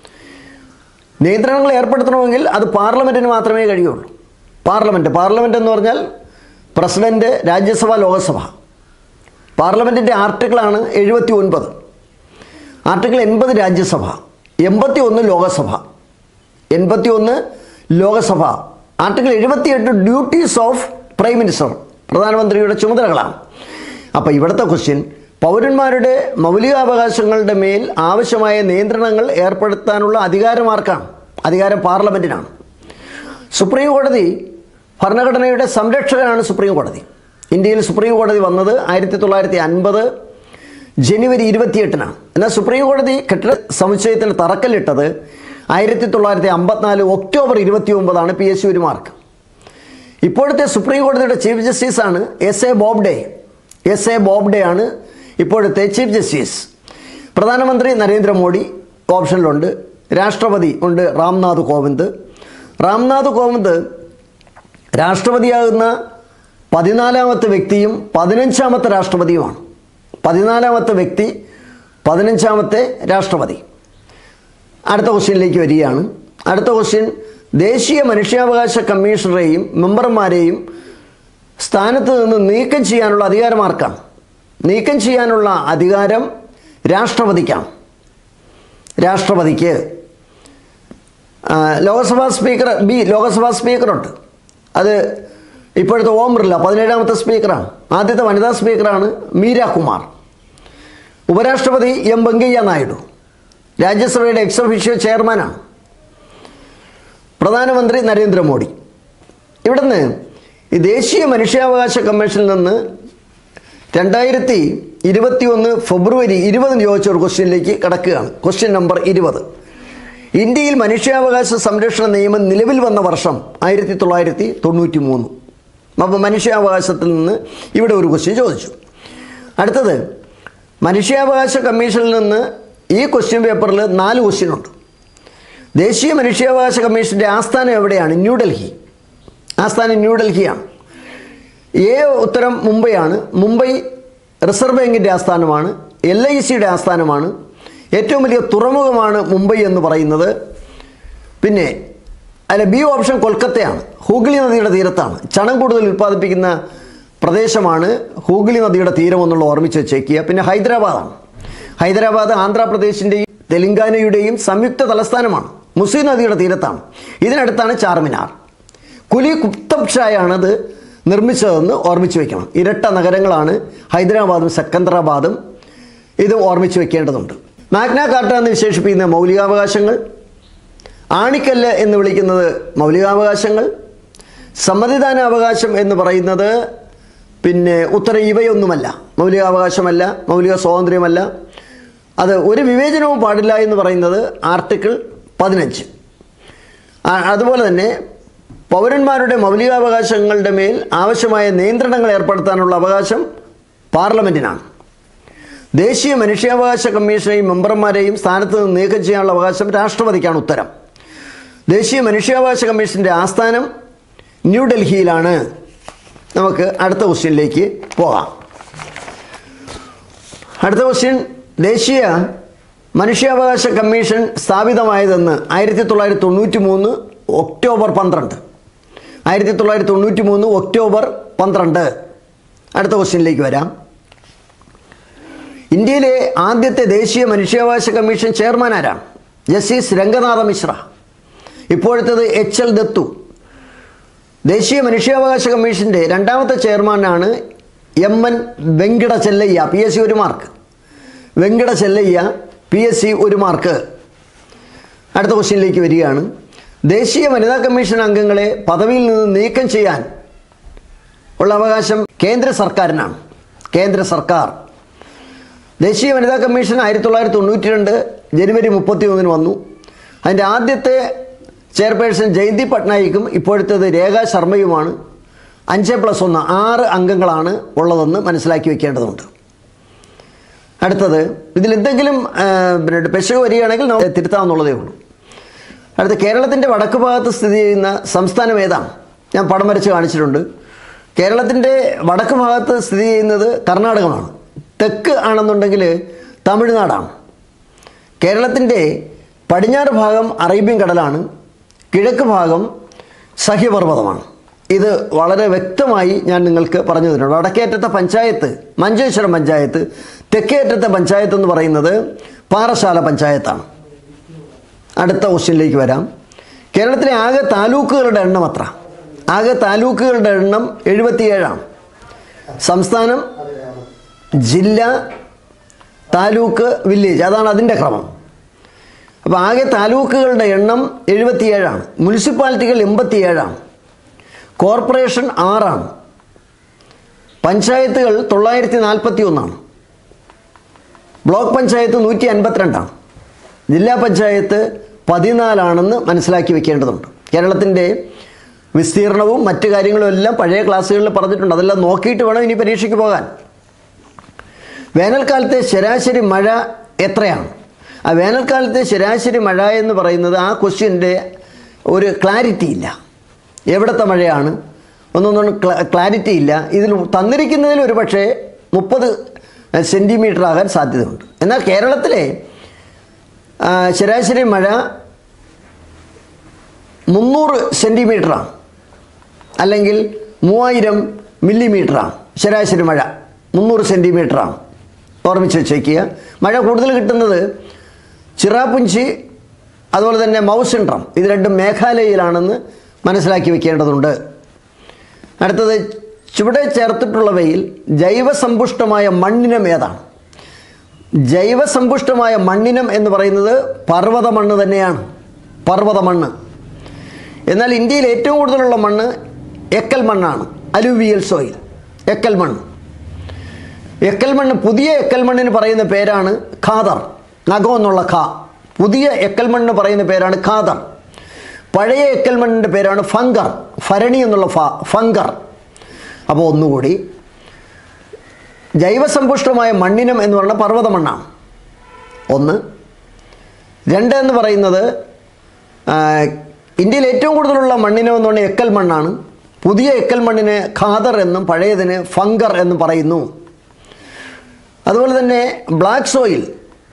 നിയന്ത്രണങ്ങൾ ഏർപ്പെടുത്തണമെങ്കിൽ അത് പാർലമെൻറ്റിന് മാത്രമേ കഴിയുള്ളൂ പാർലമെൻറ്റ് പാർലമെൻറ്റ് എന്ന് പറഞ്ഞാൽ പ്രസിഡൻറ്റ് രാജ്യസഭ ലോകസഭ പാർലമെൻറ്റിൻ്റെ ആർട്ടിക്കിളാണ് എഴുപത്തി ഒൻപത് ആർട്ടിക്കിൾ എൺപത് രാജ്യസഭ എൺപത്തി ഒന്ന് ലോകസഭ എൺപത്തി ഒന്ന് ലോകസഭ ആർട്ടിക്കിൾ എഴുപത്തിയെട്ട് ഡ്യൂട്ടീസ് ഓഫ് പ്രൈം മിനിസ്റ്റർ പ്രധാനമന്ത്രിയുടെ ചുമതലകളാണ് അപ്പോൾ ഇവിടുത്തെ ക്വസ്റ്റ്യൻ പൗരന്മാരുടെ മൗലികാവകാശങ്ങളുടെ മേൽ ആവശ്യമായ നിയന്ത്രണങ്ങൾ ഏർപ്പെടുത്താനുള്ള അധികാരം ആർക്കാണ് അധികാരം പാർലമെൻറ്റിനാണ് സുപ്രീം കോടതി ഭരണഘടനയുടെ സംരക്ഷകനാണ് സുപ്രീം കോടതി ഇന്ത്യയിൽ സുപ്രീം കോടതി വന്നത് ആയിരത്തി തൊള്ളായിരത്തി അൻപത് ജനുവരി ഇരുപത്തിയെട്ടിനാണ് എന്നാൽ സുപ്രീം കോടതി കെട്ടിട സമുച്ചയത്തിന് തറക്കല്ലിട്ടത് ആയിരത്തി തൊള്ളായിരത്തി അമ്പത്തിനാല് ഒക്ടോബർ ഇരുപത്തി ഒമ്പതാണ് പി എസ് ഒരു മാർക്ക് ഇപ്പോഴത്തെ സുപ്രീം കോടതിയുടെ ചീഫ് ജസ്റ്റിസാണ് S A Bobde S A Bobde ആണ് ഇപ്പോഴത്തെ ചീഫ് ജസ്റ്റിസ് പ്രധാനമന്ത്രി നരേന്ദ്രമോദി ഓപ്ഷനിലുണ്ട് രാഷ്ട്രപതി ഉണ്ട് രാംനാഥ് കോവിന്ദ് രാംനാഥ് കോവിന്ദ് രാഷ്ട്രപതിയാകുന്ന പതിനാലാമത്തെ വ്യക്തിയും പതിനഞ്ചാമത്തെ രാഷ്ട്രപതിയുമാണ് പതിനാലാമത്തെ വ്യക്തി പതിനഞ്ചാമത്തെ രാഷ്ട്രപതി അടുത്ത ക്വസ്റ്റ്യനിലേക്ക് വരികയാണ് അടുത്ത ക്വസ്റ്റ്യൻ ദേശീയ മനുഷ്യാവകാശ കമ്മീഷണറെയും മെമ്പർമാരെയും സ്ഥാനത്ത് നിന്ന് നീക്കം ചെയ്യാനുള്ള അധികാരം ആർക്കാണ് നീക്കം ചെയ്യാനുള്ള അധികാരം രാഷ്ട്രപതിക്കാണ് രാഷ്ട്രപതിക്ക് ആ, ലോക്സഭാ സ്പീക്കർ ബി ലോക്സഭാ സ്പീക്കറുണ്ട് അത് ഇപ്പോഴത്തെ ഓം ബിർല പതിനേഴാമത്തെ സ്പീക്കറാണ് ആദ്യത്തെ വനിതാ സ്പീക്കറാണ് മീര കുമാർ ഉപരാഷ്ട്രപതി എം വെങ്കയ്യ നായിഡു രാജ്യസഭയുടെ എക്സ് ഒഫീഷ്യോ ചെയർമാനാണ് പ്രധാനമന്ത്രി നരേന്ദ്രമോദി ഇവിടുന്ന് ഈ ദേശീയ മനുഷ്യാവകാശ കമ്മീഷനിൽ നിന്ന് രണ്ടായിരത്തി ഇരുപത്തി ഒന്ന് ഫെബ്രുവരി ഇരുപതിന് ചോദിച്ച ഒരു ക്വസ്റ്റ്യനിലേക്ക് കിടക്കുകയാണ് ക്വസ്റ്റ്യൻ നമ്പർ ഇരുപത് ഇന്ത്യയിൽ മനുഷ്യാവകാശ സംരക്ഷണ നിയമം നിലവിൽ വന്ന വർഷം ആയിരത്തി തൊള്ളായിരത്തി തൊണ്ണൂറ്റി മൂന്ന് അപ്പോൾ മനുഷ്യാവകാശത്തിൽ നിന്ന് ഇവിടെ ഒരു ക്വസ്റ്റ്യൻ ചോദിച്ചു അടുത്തത് മനുഷ്യാവകാശ കമ്മീഷനിൽ നിന്ന് ഈ ക്വസ്റ്റ്യൻ പേപ്പറിൽ നാല് ക്വസ്റ്റ്യൻ ഉണ്ട് ദേശീയ മനുഷ്യാവകാശ കമ്മീഷൻ്റെ ആസ്ഥാനം എവിടെയാണ് ന്യൂഡൽഹി ആസ്ഥാനം ന്യൂഡൽഹിയാണ് എ ഉത്തരം മുംബൈയാണ് മുംബൈ റിസർവ് ബാങ്കിൻ്റെ ആസ്ഥാനമാണ് എൽ ഐ സിയുടെ ആസ്ഥാനമാണ് ഏറ്റവും വലിയ തുറമുഖമാണ് മുംബൈ എന്ന് പറയുന്നത് പിന്നെ അല്ല ബി ഓപ്ഷൻ കൊൽക്കത്തയാണ് ഹൂഗ്ലി നദിയുടെ തീരത്താണ് ചണം കൂടുതൽ ഉൽപ്പാദിപ്പിക്കുന്ന പ്രദേശമാണ് ഹൂഗ്ലി നദിയുടെ തീരം എന്നുള്ള ഓർമ്മിച്ച് വെച്ചേക്കുക പിന്നെ ഹൈദരാബാദാണ് ഹൈദരാബാദ് ആന്ധ്രാപ്രദേശിൻ്റെയും തെലങ്കാനയുടെയും സംയുക്ത തലസ്ഥാനമാണ് മുസി നദിയുടെ തീരത്താണ് ഇതിനടുത്താണ് ചാർമിനാർ കുലി കുത്തബ് ഷായാണത് നിർമ്മിച്ചതെന്ന് ഓർമ്മിച്ച് വെക്കണം ഇരട്ട നഗരങ്ങളാണ് ഹൈദരാബാദും സെക്കന്തറാബാദും ഇത് ഓർമ്മിച്ച് വെക്കേണ്ടതുണ്ട് മാഗ്ന കാർട്ട എന്ന് വിശേഷിപ്പിക്കുന്ന മൗലികാവകാശങ്ങൾ ആണിക്കല്ല് എന്ന് വിളിക്കുന്നത് മൗലികാവകാശങ്ങൾ സമ്മതിദാനാവകാശം എന്ന് പറയുന്നത് പിന്നെ ഉത്തരം ഇവയൊന്നുമല്ല മൗലികാവകാശമല്ല മൗലിക സ്വാതന്ത്ര്യമല്ല അത് ഒരു വിവേചനവും പാടില്ല എന്ന് പറയുന്നത് ആർട്ടിക്കിൾ പതിനഞ്ച് ആ- അതുപോലെ തന്നെ പൗരന്മാരുടെ മൗലികാവകാശങ്ങളുടെ മേൽ ആവശ്യമായ നിയന്ത്രണങ്ങൾ ഏർപ്പെടുത്താനുള്ള അവകാശം പാർലമെൻറ്റിനാണ് ദേശീയ മനുഷ്യാവകാശ കമ്മീഷനെയും മെമ്പർമാരെയും സ്ഥാനത്ത് നിന്ന് നീക്കം ചെയ്യാനുള്ള അവകാശം രാഷ്ട്രപതിക്കാണ് ഉത്തരം ദേശീയ മനുഷ്യാവകാശ കമ്മീഷൻ്റെ ആസ്ഥാനം ന്യൂഡൽഹിയിലാണ് നമുക്ക് അടുത്ത ക്വസ്റ്റ്യനിലേക്ക് പോകാം അടുത്ത ക്വസ്റ്റ്യൻ ദേശീയ മനുഷ്യാവകാശ കമ്മീഷൻ സ്ഥാപിതമായതെന്ന് ആയിരത്തി തൊള്ളായിരത്തി തൊണ്ണൂറ്റി മൂന്ന് ഒക്ടോബർ പന്ത്രണ്ട് ആയിരത്തി തൊള്ളായിരത്തി തൊണ്ണൂറ്റി മൂന്ന് ഒക്ടോബർ പന്ത്രണ്ട് അടുത്ത ക്വസ്റ്റ്യനിലേക്ക് വരാം ഇന്ത്യയിലെ ആദ്യത്തെ ദേശീയ മനുഷ്യാവകാശ കമ്മീഷൻ ചെയർമാൻ ആരാണ് ജസ്റ്റിസ് രംഗനാഥ മിശ്ര ഇപ്പോഴത്തേത് എച്ച് എൽ ദത്തു ദേശീയ മനുഷ്യാവകാശ കമ്മീഷൻ്റെ രണ്ടാമത്തെ ചെയർമാനാണ് M N Venkata Chelliah P S C ഒരു mark Venkata Chelliah P S C ഒരു മാർക്ക് അടുത്ത ക്വസ്റ്റ്യനിലേക്ക് വരികയാണ് ദേശീയ വനിതാ കമ്മീഷൻ അംഗങ്ങളെ പദവിയിൽ നിന്ന് നീക്കം ചെയ്യാൻ ഉള്ള അവകാശം കേന്ദ്ര സർക്കാരിനാണ് കേന്ദ്ര സർക്കാർ ദേശീയ വനിതാ കമ്മീഷൻ ആയിരത്തി തൊള്ളായിരത്തി തൊണ്ണൂറ്റി രണ്ട് ജനുവരി മുപ്പത്തി ഒന്നിന് വന്നു അതിൻ്റെ ആദ്യത്തെ ചെയർപേഴ്സൺ ജയന്തി പട്നായിക്കും ഇപ്പോഴത്തേത് രേഖാ ശർമ്മയുമാണ് അഞ്ച് പ്ലസ് ഒന്ന് ആറ് അംഗങ്ങളാണ് ഉള്ളതെന്ന് മനസ്സിലാക്കി വെക്കേണ്ടതുണ്ട് അടുത്തത് ഇതിൽ എന്തെങ്കിലും ആ, പിന്നെ പെശക് വരികയാണെങ്കിൽ നമുക്ക് തിരുത്താമെന്നുള്ളതേ ഉള്ളൂ അടുത്ത കേരളത്തിൻ്റെ വടക്ക് ഭാഗത്ത് സ്ഥിതി ചെയ്യുന്ന സംസ്ഥാനം ഏതാണ് ഞാൻ പടം വരച്ച് കാണിച്ചിട്ടുണ്ട് കേരളത്തിൻ്റെ വടക്ക് ഭാഗത്ത് സ്ഥിതി ചെയ്യുന്നത് കർണാടകമാണ് തെക്ക് ആണെന്നുണ്ടെങ്കിൽ തമിഴ്നാടാണ് കേരളത്തിൻ്റെ പടിഞ്ഞാറ് ഭാഗം അറേബ്യൻ കടലാണ് കിഴക്ക് ഭാഗം സഹ്യപർവ്വതമാണ് ഇത് വളരെ വ്യക്തമായി ഞാൻ നിങ്ങൾക്ക് പറഞ്ഞു തരുന്നുണ്ട് വടക്കേറ്റത്തെ പഞ്ചായത്ത് മഞ്ചേശ്വരം പഞ്ചായത്ത് തെക്കേറ്റത്തെ പഞ്ചായത്ത് എന്ന് പറയുന്നത് പാറശാല പഞ്ചായത്താണ് അടുത്ത ക്വസ്റ്റ്യനിലേക്ക് വരാം കേരളത്തിലെ ആകെ താലൂക്കുകളുടെ എണ്ണം എത്ര ആകെ താലൂക്കുകളുടെ എണ്ണം എഴുപത്തിയേഴാണ് സംസ്ഥാനം ജില്ല താലൂക്ക് വില്ലേജ് അതാണ് അതിൻ്റെ ക്രമം അപ്പോൾ ആകെ താലൂക്കുകളുടെ എണ്ണം എഴുപത്തിയേഴാണ് മുനിസിപ്പാലിറ്റികൾ എൺപത്തിയേഴാണ് കോർപ്പറേഷൻ ആറാണ് പഞ്ചായത്തുകൾ തൊള്ളായിരത്തി നാൽപ്പത്തി ഒന്നാണ് ബ്ലോക്ക് പഞ്ചായത്ത് നൂറ്റി അൻപത്തിരണ്ടാണ് ജില്ലാ പഞ്ചായത്ത് പതിനാലാണെന്ന് മനസ്സിലാക്കി വെക്കേണ്ടതുണ്ട് കേരളത്തിൻ്റെ വിസ്തീർണവും മറ്റു കാര്യങ്ങളും എല്ലാം പഴയ ക്ലാസ്സുകളിൽ പറഞ്ഞിട്ടുണ്ട് അതെല്ലാം നോക്കിയിട്ട് വേണം ഇനി പരീക്ഷയ്ക്ക് പോകാൻ വേനൽക്കാലത്തെ ശരാശരി മഴ എത്രയാണ് ആ വേനൽക്കാലത്തെ ശരാശരി മഴ എന്ന് പറയുന്നത് ആ ക്വസ്റ്റ്യൻ്റെ ഒരു ക്ലാരിറ്റി ഇല്ല എവിടുത്തെ മഴയാണ് ഒന്നൊന്നും ക്ലാരിറ്റി ഇല്ല ഇതിൽ തന്നിരിക്കുന്നതിൽ ഒരു പക്ഷേ മുപ്പത് സെൻറ്റിമീറ്റർ ആകാൻ സാധ്യതയുണ്ട് എന്നാൽ കേരളത്തിലെ ആ, ശരാശരി മഴ മുന്നൂറ് സെൻറ്റിമീറ്ററാണ് അല്ലെങ്കിൽ മൂവായിരം മില്ലിമീറ്ററാണ് ശരാശരി മഴ മുന്നൂറ് സെൻറ്റിമീറ്ററാണ് ഓർമ്മിച്ച് വെച്ചേക്കുക മഴ കൂടുതൽ കിട്ടുന്നത് ചിറാപ്പുഞ്ചി അതുപോലെ തന്നെ മൗസിൻഡ്രം ഇത് രണ്ടും മേഘാലയയിലാണെന്ന് മനസ്സിലാക്കി വെക്കേണ്ടതുണ്ട് അടുത്തത് ചുവടെ ചേർത്തിട്ടുള്ളവയിൽ ജൈവസമ്പുഷ്ടമായ മണ്ണിനം ഏതാണ് ജൈവസമ്പുഷ്ടമായ മണ്ണിനം എന്ന് പറയുന്നത് പർവ്വത മണ്ണ് തന്നെയാണ് പർവ്വത മണ്ണ് എന്നാൽ ഇന്ത്യയിൽ ഏറ്റവും കൂടുതലുള്ള മണ്ണ് എക്കൽ മണ്ണാണ് അലുവിയൽ സോയിൽ എക്കൽ മണ്ണ് എക്കൽ മണ്ണ് പുതിയ എക്കൽ മണ്ണിന് പറയുന്ന പേരാണ് ഖാദർ നഖം എന്നുള്ള ഖാ പുതിയ എക്കൽ മണ്ണിന് പറയുന്ന പേരാണ് ഖാദർ പഴയ എക്കൽ മണ്ണിൻ്റെ പേരാണ് ഫങ്കർ ഫരണി എന്നുള്ള ഫ ഫങ്കർ അപ്പോൾ ഒന്നുകൂടി ജൈവസമ്പുഷ്ടമായ മണ്ണിനം എന്ന് പറയുന്ന പർവ്വത മണ്ണാണ് ഒന്ന് രണ്ട് എന്ന് പറയുന്നത് ആ, ഇന്ത്യയിൽ ഏറ്റവും കൂടുതലുള്ള മണ്ണിനം എന്ന് പറഞ്ഞാൽ എക്കൽ മണ്ണാണ് പുതിയ എക്കൽ മണ്ണിന് ഖാദർ എന്നും പഴയതിന് ഫങ്കർ എന്നും പറയുന്നു അതുപോലെ തന്നെ ബ്ലാക്ക് സോയിൽ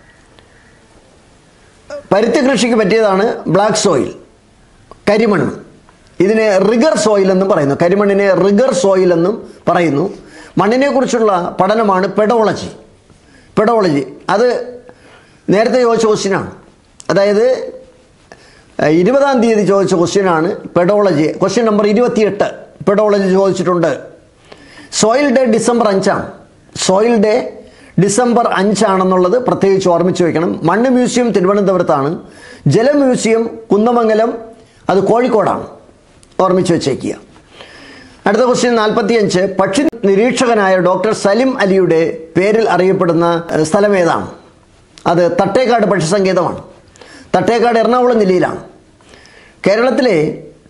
പരുത്തി കൃഷിക്ക് പറ്റിയതാണ് ബ്ലാക്ക് സോയിൽ കരിമണ്ണ് ഇതിനെ റിഗർ സോയിൽ എന്നും പറയുന്നു കരിമണ്ണിനെ റിഗർ സോയിൽ എന്നും പറയുന്നു മണ്ണിനെക്കുറിച്ചുള്ള പഠനമാണ് പെഡോളജി പെഡോളജി അത് നേരത്തെ ചോദിച്ച ക്വസ്റ്റ്യനാണ് അതായത് ഏഹ്, ഇരുപതാം തീയതി ചോദിച്ച ക്വസ്റ്റ്യനാണ് പെഡോളജി ക്വസ്റ്റ്യൻ നമ്പർ ഇരുപത്തിയെട്ട് പെഡോളജി ചോദിച്ചിട്ടുണ്ട് സോയിൽ ഡേ ഡിസംബർ അഞ്ചാണ് സോയിൽ ഡേ ഡിസംബർ അഞ്ചാണെന്നുള്ളത് പ്രത്യേകിച്ച് ഓർമ്മിച്ച് വെക്കണം മണ്ണ് മ്യൂസിയം തിരുവനന്തപുരത്താണ് ജല മ്യൂസിയം കുന്നമംഗലം അത് കോഴിക്കോടാണ് ഓർമ്മിച്ച് വെച്ചേക്കുക അടുത്ത ക്വസ്റ്റ്യൻ നാൽപ്പത്തിയഞ്ച് പക്ഷി നിരീക്ഷകനായ ഡോക്ടർ സലിം അലിയുടെ പേരിൽ അറിയപ്പെടുന്ന ഏഹ്, സ്ഥലം ഏതാണ് അത് തട്ടേക്കാട് പക്ഷി സങ്കേതമാണ് തട്ടേക്കാട് എറണാകുളം ജില്ലയിലാണ് കേരളത്തിലെ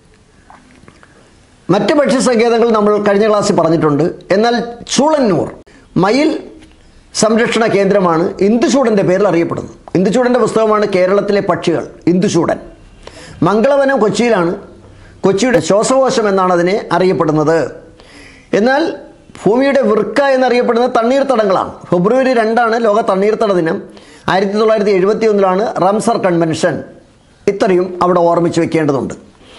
മറ്റ് പക്ഷി സങ്കേതങ്ങൾ നമ്മൾ കഴിഞ്ഞ ക്ലാസ്സിൽ പറഞ്ഞിട്ടുണ്ട് എന്നാൽ ചൂളന്നൂർ മയിൽ സംരക്ഷണ കേന്ദ്രമാണ് ഇന്ദുചൂടൻ്റെ പേരിൽ അറിയപ്പെടുന്നു ഇന്ദുചൂടൻ്റെ പുസ്തകമാണ് കേരളത്തിലെ പക്ഷികൾ ഇന്ദുചൂടൻ മംഗളവനം കൊച്ചിയിലാണ് കൊച്ചിയുടെ ശ്വാസകോശം എന്നാണ് അതിനെ അറിയപ്പെടുന്നത് എന്നാൽ ഭൂമിയുടെ വൃക്ക എന്നറിയപ്പെടുന്ന തണ്ണീർത്തടങ്ങളാണ് ഫെബ്രുവരി രണ്ടാണ് ലോക തണ്ണീർത്തട ദിനം ആയിരത്തി തൊള്ളായിരത്തി എഴുപത്തി ഒന്നിലാണ് റംസർ കൺവെൻഷൻ ഇത്രയും അവിടെ ഓർമ്മിച്ച് വെക്കേണ്ടതുണ്ട്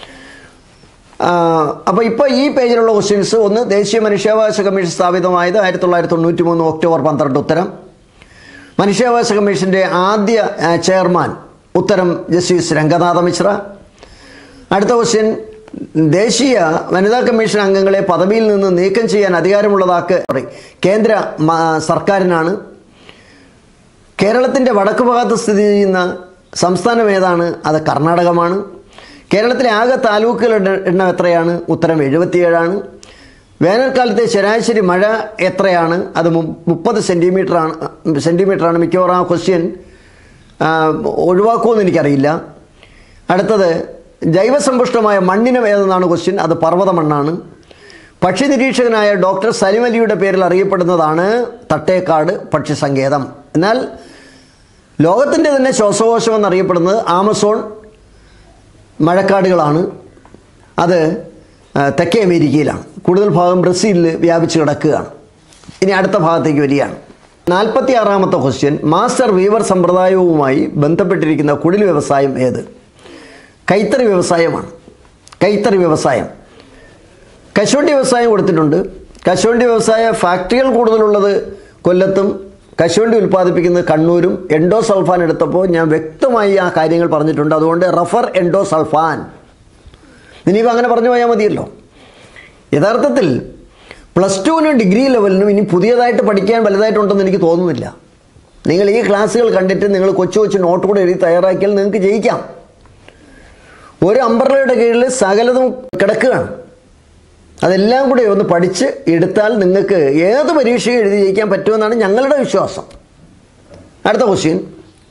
അപ്പോൾ ഇപ്പോൾ ഈ പേജിലുള്ള ക്വസ്റ്റ്യൻസ് ഒന്ന് ദേശീയ മനുഷ്യാവകാശ കമ്മീഷൻ സ്ഥാപിതമായത് ആയിരത്തി തൊള്ളായിരത്തി തൊണ്ണൂറ്റി മൂന്ന് ഒക്ടോബർ പന്ത്രണ്ട് ഉത്തരം മനുഷ്യാവകാശ കമ്മീഷൻ്റെ ആദ്യ ആ, ചെയർമാൻ ഉത്തരം ജസ്റ്റിസ് രംഗനാഥ മിശ്ര അടുത്ത ക്വസ്റ്റ്യൻ ദേശീയ വനിതാ കമ്മീഷൻ അംഗങ്ങളെ പദവിയിൽ നിന്ന് നീക്കം ചെയ്യാൻ അധികാരമുള്ളതാക്ക് sorry, കേന്ദ്ര മ- സർക്കാരിനാണ് കേരളത്തിൻ്റെ വടക്ക് ഭാഗത്ത് സ്ഥിതി ചെയ്യുന്ന സംസ്ഥാനം ഏതാണ് അത് കർണാടകമാണ് കേരളത്തിലെ ആകെ താലൂക്കുകളുടെ എണ്ണം എത്രയാണ് ഉത്തരം എഴുപത്തിയേഴാണ് വേനൽക്കാലത്തെ ശരാശരി മഴ എത്രയാണ് അത് മു- മുപ്പത് സെൻറ്റിമീറ്ററാണ് സെൻറ്റിമീറ്ററാണ് മിക്കവാറും ആ ക്വസ്റ്റ്യൻ ഒഴിവാക്കുമെന്ന് എനിക്കറിയില്ല അടുത്തത് ജൈവസമ്പുഷ്ടമായ മണ്ണിനം ഏതെന്നാണ് ക്വസ്റ്റ്യൻ അത് പർവ്വത മണ്ണാണ് പക്ഷി നിരീക്ഷകനായ ഡോക്ടർ സലിം അലിയുടെ പേരിൽ അറിയപ്പെടുന്നതാണ് തട്ടേക്കാട് പക്ഷി സങ്കേതം എന്നാൽ ലോകത്തിൻ്റെ തന്നെ ശ്വാസകോശം എന്നറിയപ്പെടുന്നത് ആമസോൺ മഴക്കാടുകളാണ് അത് ആ, തെക്കേ അമേരിക്കയിലാണ് കൂടുതൽ ഭാഗം ബ്രസീലിൽ വ്യാപിച്ച് കിടക്കുകയാണ് ഇനി അടുത്ത ഭാഗത്തേക്ക് വരികയാണ് നാൽപ്പത്തി ആറാമത്തെ ക്വസ്റ്റ്യൻ മാസ്റ്റർ വീവർ സമ്പ്രദായവുമായി ബന്ധപ്പെട്ടിരിക്കുന്ന കുടിൽ വ്യവസായം ഏത് കൈത്തറി വ്യവസായമാണ് കൈത്തറി വ്യവസായം കശുവണ്ടി വ്യവസായം കൊടുത്തിട്ടുണ്ട് കശുവണ്ടി വ്യവസായ ഫാക്ടറികൾ കൂടുതലുള്ളത് കൊല്ലത്തും കശുവണ്ടി ഉൽപ്പാദിപ്പിക്കുന്നത് കണ്ണൂരും എൻഡോസൾഫാൻ എടുത്തപ്പോൾ ഞാൻ വ്യക്തമായി ആ കാര്യങ്ങൾ പറഞ്ഞിട്ടുണ്ട് അതുകൊണ്ട് റഫർ എൻഡോസൾഫാൻ ഇനിയിപ്പോൾ അങ്ങനെ പറഞ്ഞു പോയാൽ മതിയല്ലോ യഥാർത്ഥത്തിൽ പ്ലസ് ടുവിനും ഡിഗ്രി ലെവലിനും ഇനി പുതിയതായിട്ട് പഠിക്കാൻ വലുതായിട്ടുണ്ടെന്ന് എനിക്ക് തോന്നുന്നില്ല നിങ്ങൾ ഈ ക്ലാസ്സുകൾ കണ്ടിട്ട് നിങ്ങൾ കൊച്ചു കൊച്ചു നോട്ട് കൂടെ എഴുതി തയ്യാറാക്കിയാൽ നിങ്ങൾക്ക് ജയിക്കാം ഒരു അമ്പർലയുടെ കീഴിൽ സകലതും കിടക്കുകയാണ് അതെല്ലാം കൂടെ ഒന്ന് പഠിച്ച് എടുത്താൽ നിങ്ങൾക്ക് ഏത് പരീക്ഷയും എഴുതി ജയിക്കാൻ പറ്റുമെന്നാണ് ഞങ്ങളുടെ വിശ്വാസം അടുത്ത ക്വസ്റ്റ്യൻ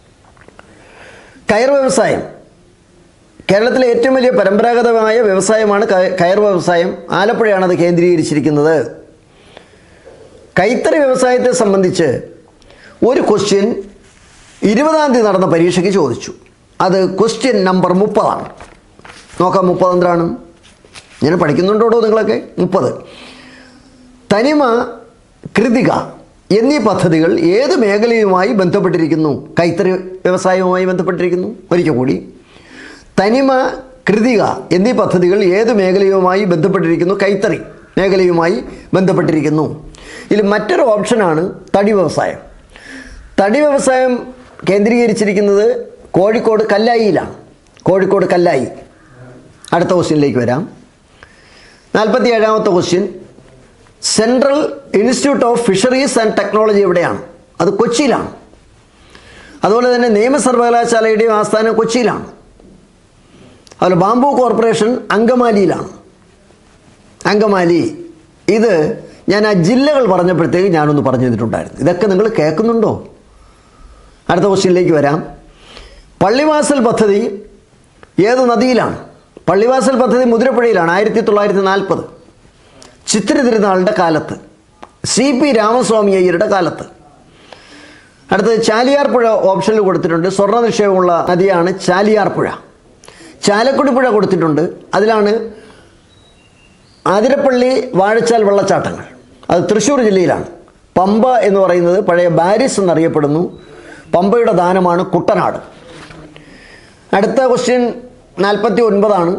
കയർ വ്യവസായം കേരളത്തിലെ ഏറ്റവും വലിയ പരമ്പരാഗതമായ വ്യവസായമാണ് കയ- കയർ വ്യവസായം ആലപ്പുഴയാണ് അത് കേന്ദ്രീകരിച്ചിരിക്കുന്നത് കൈത്തറി വ്യവസായത്തെ സംബന്ധിച്ച് ഒരു ക്വസ്റ്റ്യൻ ഇരുപതാം തീയതി നടന്ന പരീക്ഷയ്ക്ക് ചോദിച്ചു അത് ക്വസ്റ്റ്യൻ നമ്പർ മുപ്പതാണ് നോക്കാം മുപ്പത് എന്താണ് ഞാൻ പഠിക്കുന്നുണ്ടോ നിങ്ങളൊക്കെ മുപ്പത് തനിമ കൃതിക എന്നീ പദ്ധതികൾ ഏത് മേഖലയുമായി ബന്ധപ്പെട്ടിരിക്കുന്നു കൈത്തറി വ്യവസായവുമായി ബന്ധപ്പെട്ടിരിക്കുന്നു ഒരിക്കൽ കൂടി തനിമ കൃതിക എന്നീ പദ്ധതികൾ ഏത് മേഖലയുമായി ബന്ധപ്പെട്ടിരിക്കുന്നു കൈത്തറി മേഖലയുമായി ബന്ധപ്പെട്ടിരിക്കുന്നു ഇതിൽ മറ്റൊരു ഓപ്ഷനാണ് തടി വ്യവസായം തടി വ്യവസായം കേന്ദ്രീകരിച്ചിരിക്കുന്നത് കോഴിക്കോട് കല്ലായിയിലാണ് കോഴിക്കോട് കല്ലായി അടുത്ത ക്വസ്റ്റ്യനിലേക്ക് വരാം നാൽപ്പത്തി ഏഴാമത്തെ question central institute of fisheries and technology എവിടെയാണ് അത് കൊച്ചിയിലാണ് അതുപോലെ തന്നെ നിയമ സർവകലാശാലയുടെയും ആസ്ഥാനം കൊച്ചിയിലാണ് അതുപോലെ ബാംബു കോർപ്പറേഷൻ അങ്കമാലിയിലാണ് അങ്കമാലി ഇത് ഞാൻ ആ ജില്ലകൾ പറഞ്ഞപ്പോഴത്തേക്ക് ഞാനൊന്ന് പറഞ്ഞു തന്നിട്ടുണ്ടായിരുന്നു ഇതൊക്കെ നിങ്ങൾ കേൾക്കുന്നുണ്ടോ അടുത്ത ക്വസ്റ്റ്യനിലേക്ക് വരാം പള്ളിവാസൽ പദ്ധതി ഏത് നദിയിലാണ് പള്ളിവാസൽ പദ്ധതി മുതിരപ്പുഴയിലാണ് ആയിരത്തി തൊള്ളായിരത്തി നാൽപ്പത് ചിത്തിര തിരുനാളിൻ്റെ കാലത്ത് സി പി രാമസ്വാമി അയ്യരുടെ കാലത്ത് അടുത്തത് ചാലിയാർ പുഴ ഓപ്ഷനിൽ കൊടുത്തിട്ടുണ്ട് സ്വർണ്ണ നിക്ഷേപമുള്ള നദിയാണ് ചാലിയാർ പുഴ ചാലക്കുടി പുഴ കൊടുത്തിട്ടുണ്ട് അതിലാണ് ആതിരപ്പള്ളി വാഴച്ചാൽ വെള്ളച്ചാട്ടങ്ങൾ അത് തൃശ്ശൂർ ജില്ലയിലാണ് പമ്പ എന്ന് പറയുന്നത് പഴയ ബാരിസ് എന്നറിയപ്പെടുന്നു പമ്പയുടെ ദാനമാണ് കുട്ടനാട് അടുത്ത ക്വസ്റ്റ്യൻ നാൽപ്പത്തി ഒൻപതാണ്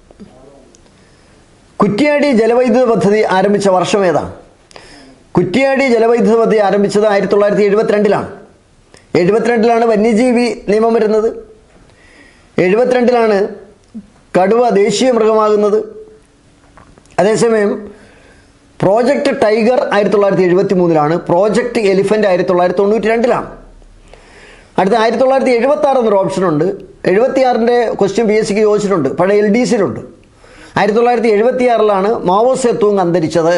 കുറ്റ്യാടി ജലവൈദ്യുത പദ്ധതി ആരംഭിച്ച വർഷം ഏതാണ് കുറ്റ്യാടി ജലവൈദ്യുത പദ്ധതി ആരംഭിച്ചത് ആയിരത്തി തൊള്ളായിരത്തി എഴുപത്തിരണ്ടിലാണ് എഴുപത്തിരണ്ടിലാണ് വന്യജീവി നിയമം വരുന്നത് എഴുപത്തിരണ്ടിലാണ് കടുവ ദേശീയ മൃഗമാകുന്നത് അതേസമയം പ്രോജക്റ്റ് ടൈഗർ ആയിരത്തി തൊള്ളായിരത്തി എഴുപത്തി മൂന്നിലാണ് പ്രോജക്റ്റ് എലിഫൻ്റ് ആയിരത്തി തൊള്ളായിരത്തി തൊണ്ണൂറ്റി രണ്ടിലാണ് അടുത്ത ആയിരത്തി തൊള്ളായിരത്തി എഴുപത്തി ആറ് എന്നൊരു ഓപ്ഷൻ ഉണ്ട് എഴുപത്തി ആറിൻ്റെ ക്വസ്റ്റ്യൻ പി എസ് സിക്ക് ചോദിച്ചിട്ടുണ്ട് പഴയ എൽ ഡി സിയിലുണ്ട് ആയിരത്തി തൊള്ളായിരത്തി എഴുപത്തി ആറിലാണ് മാവോ സെത്തൂങ് അന്തരിച്ചത്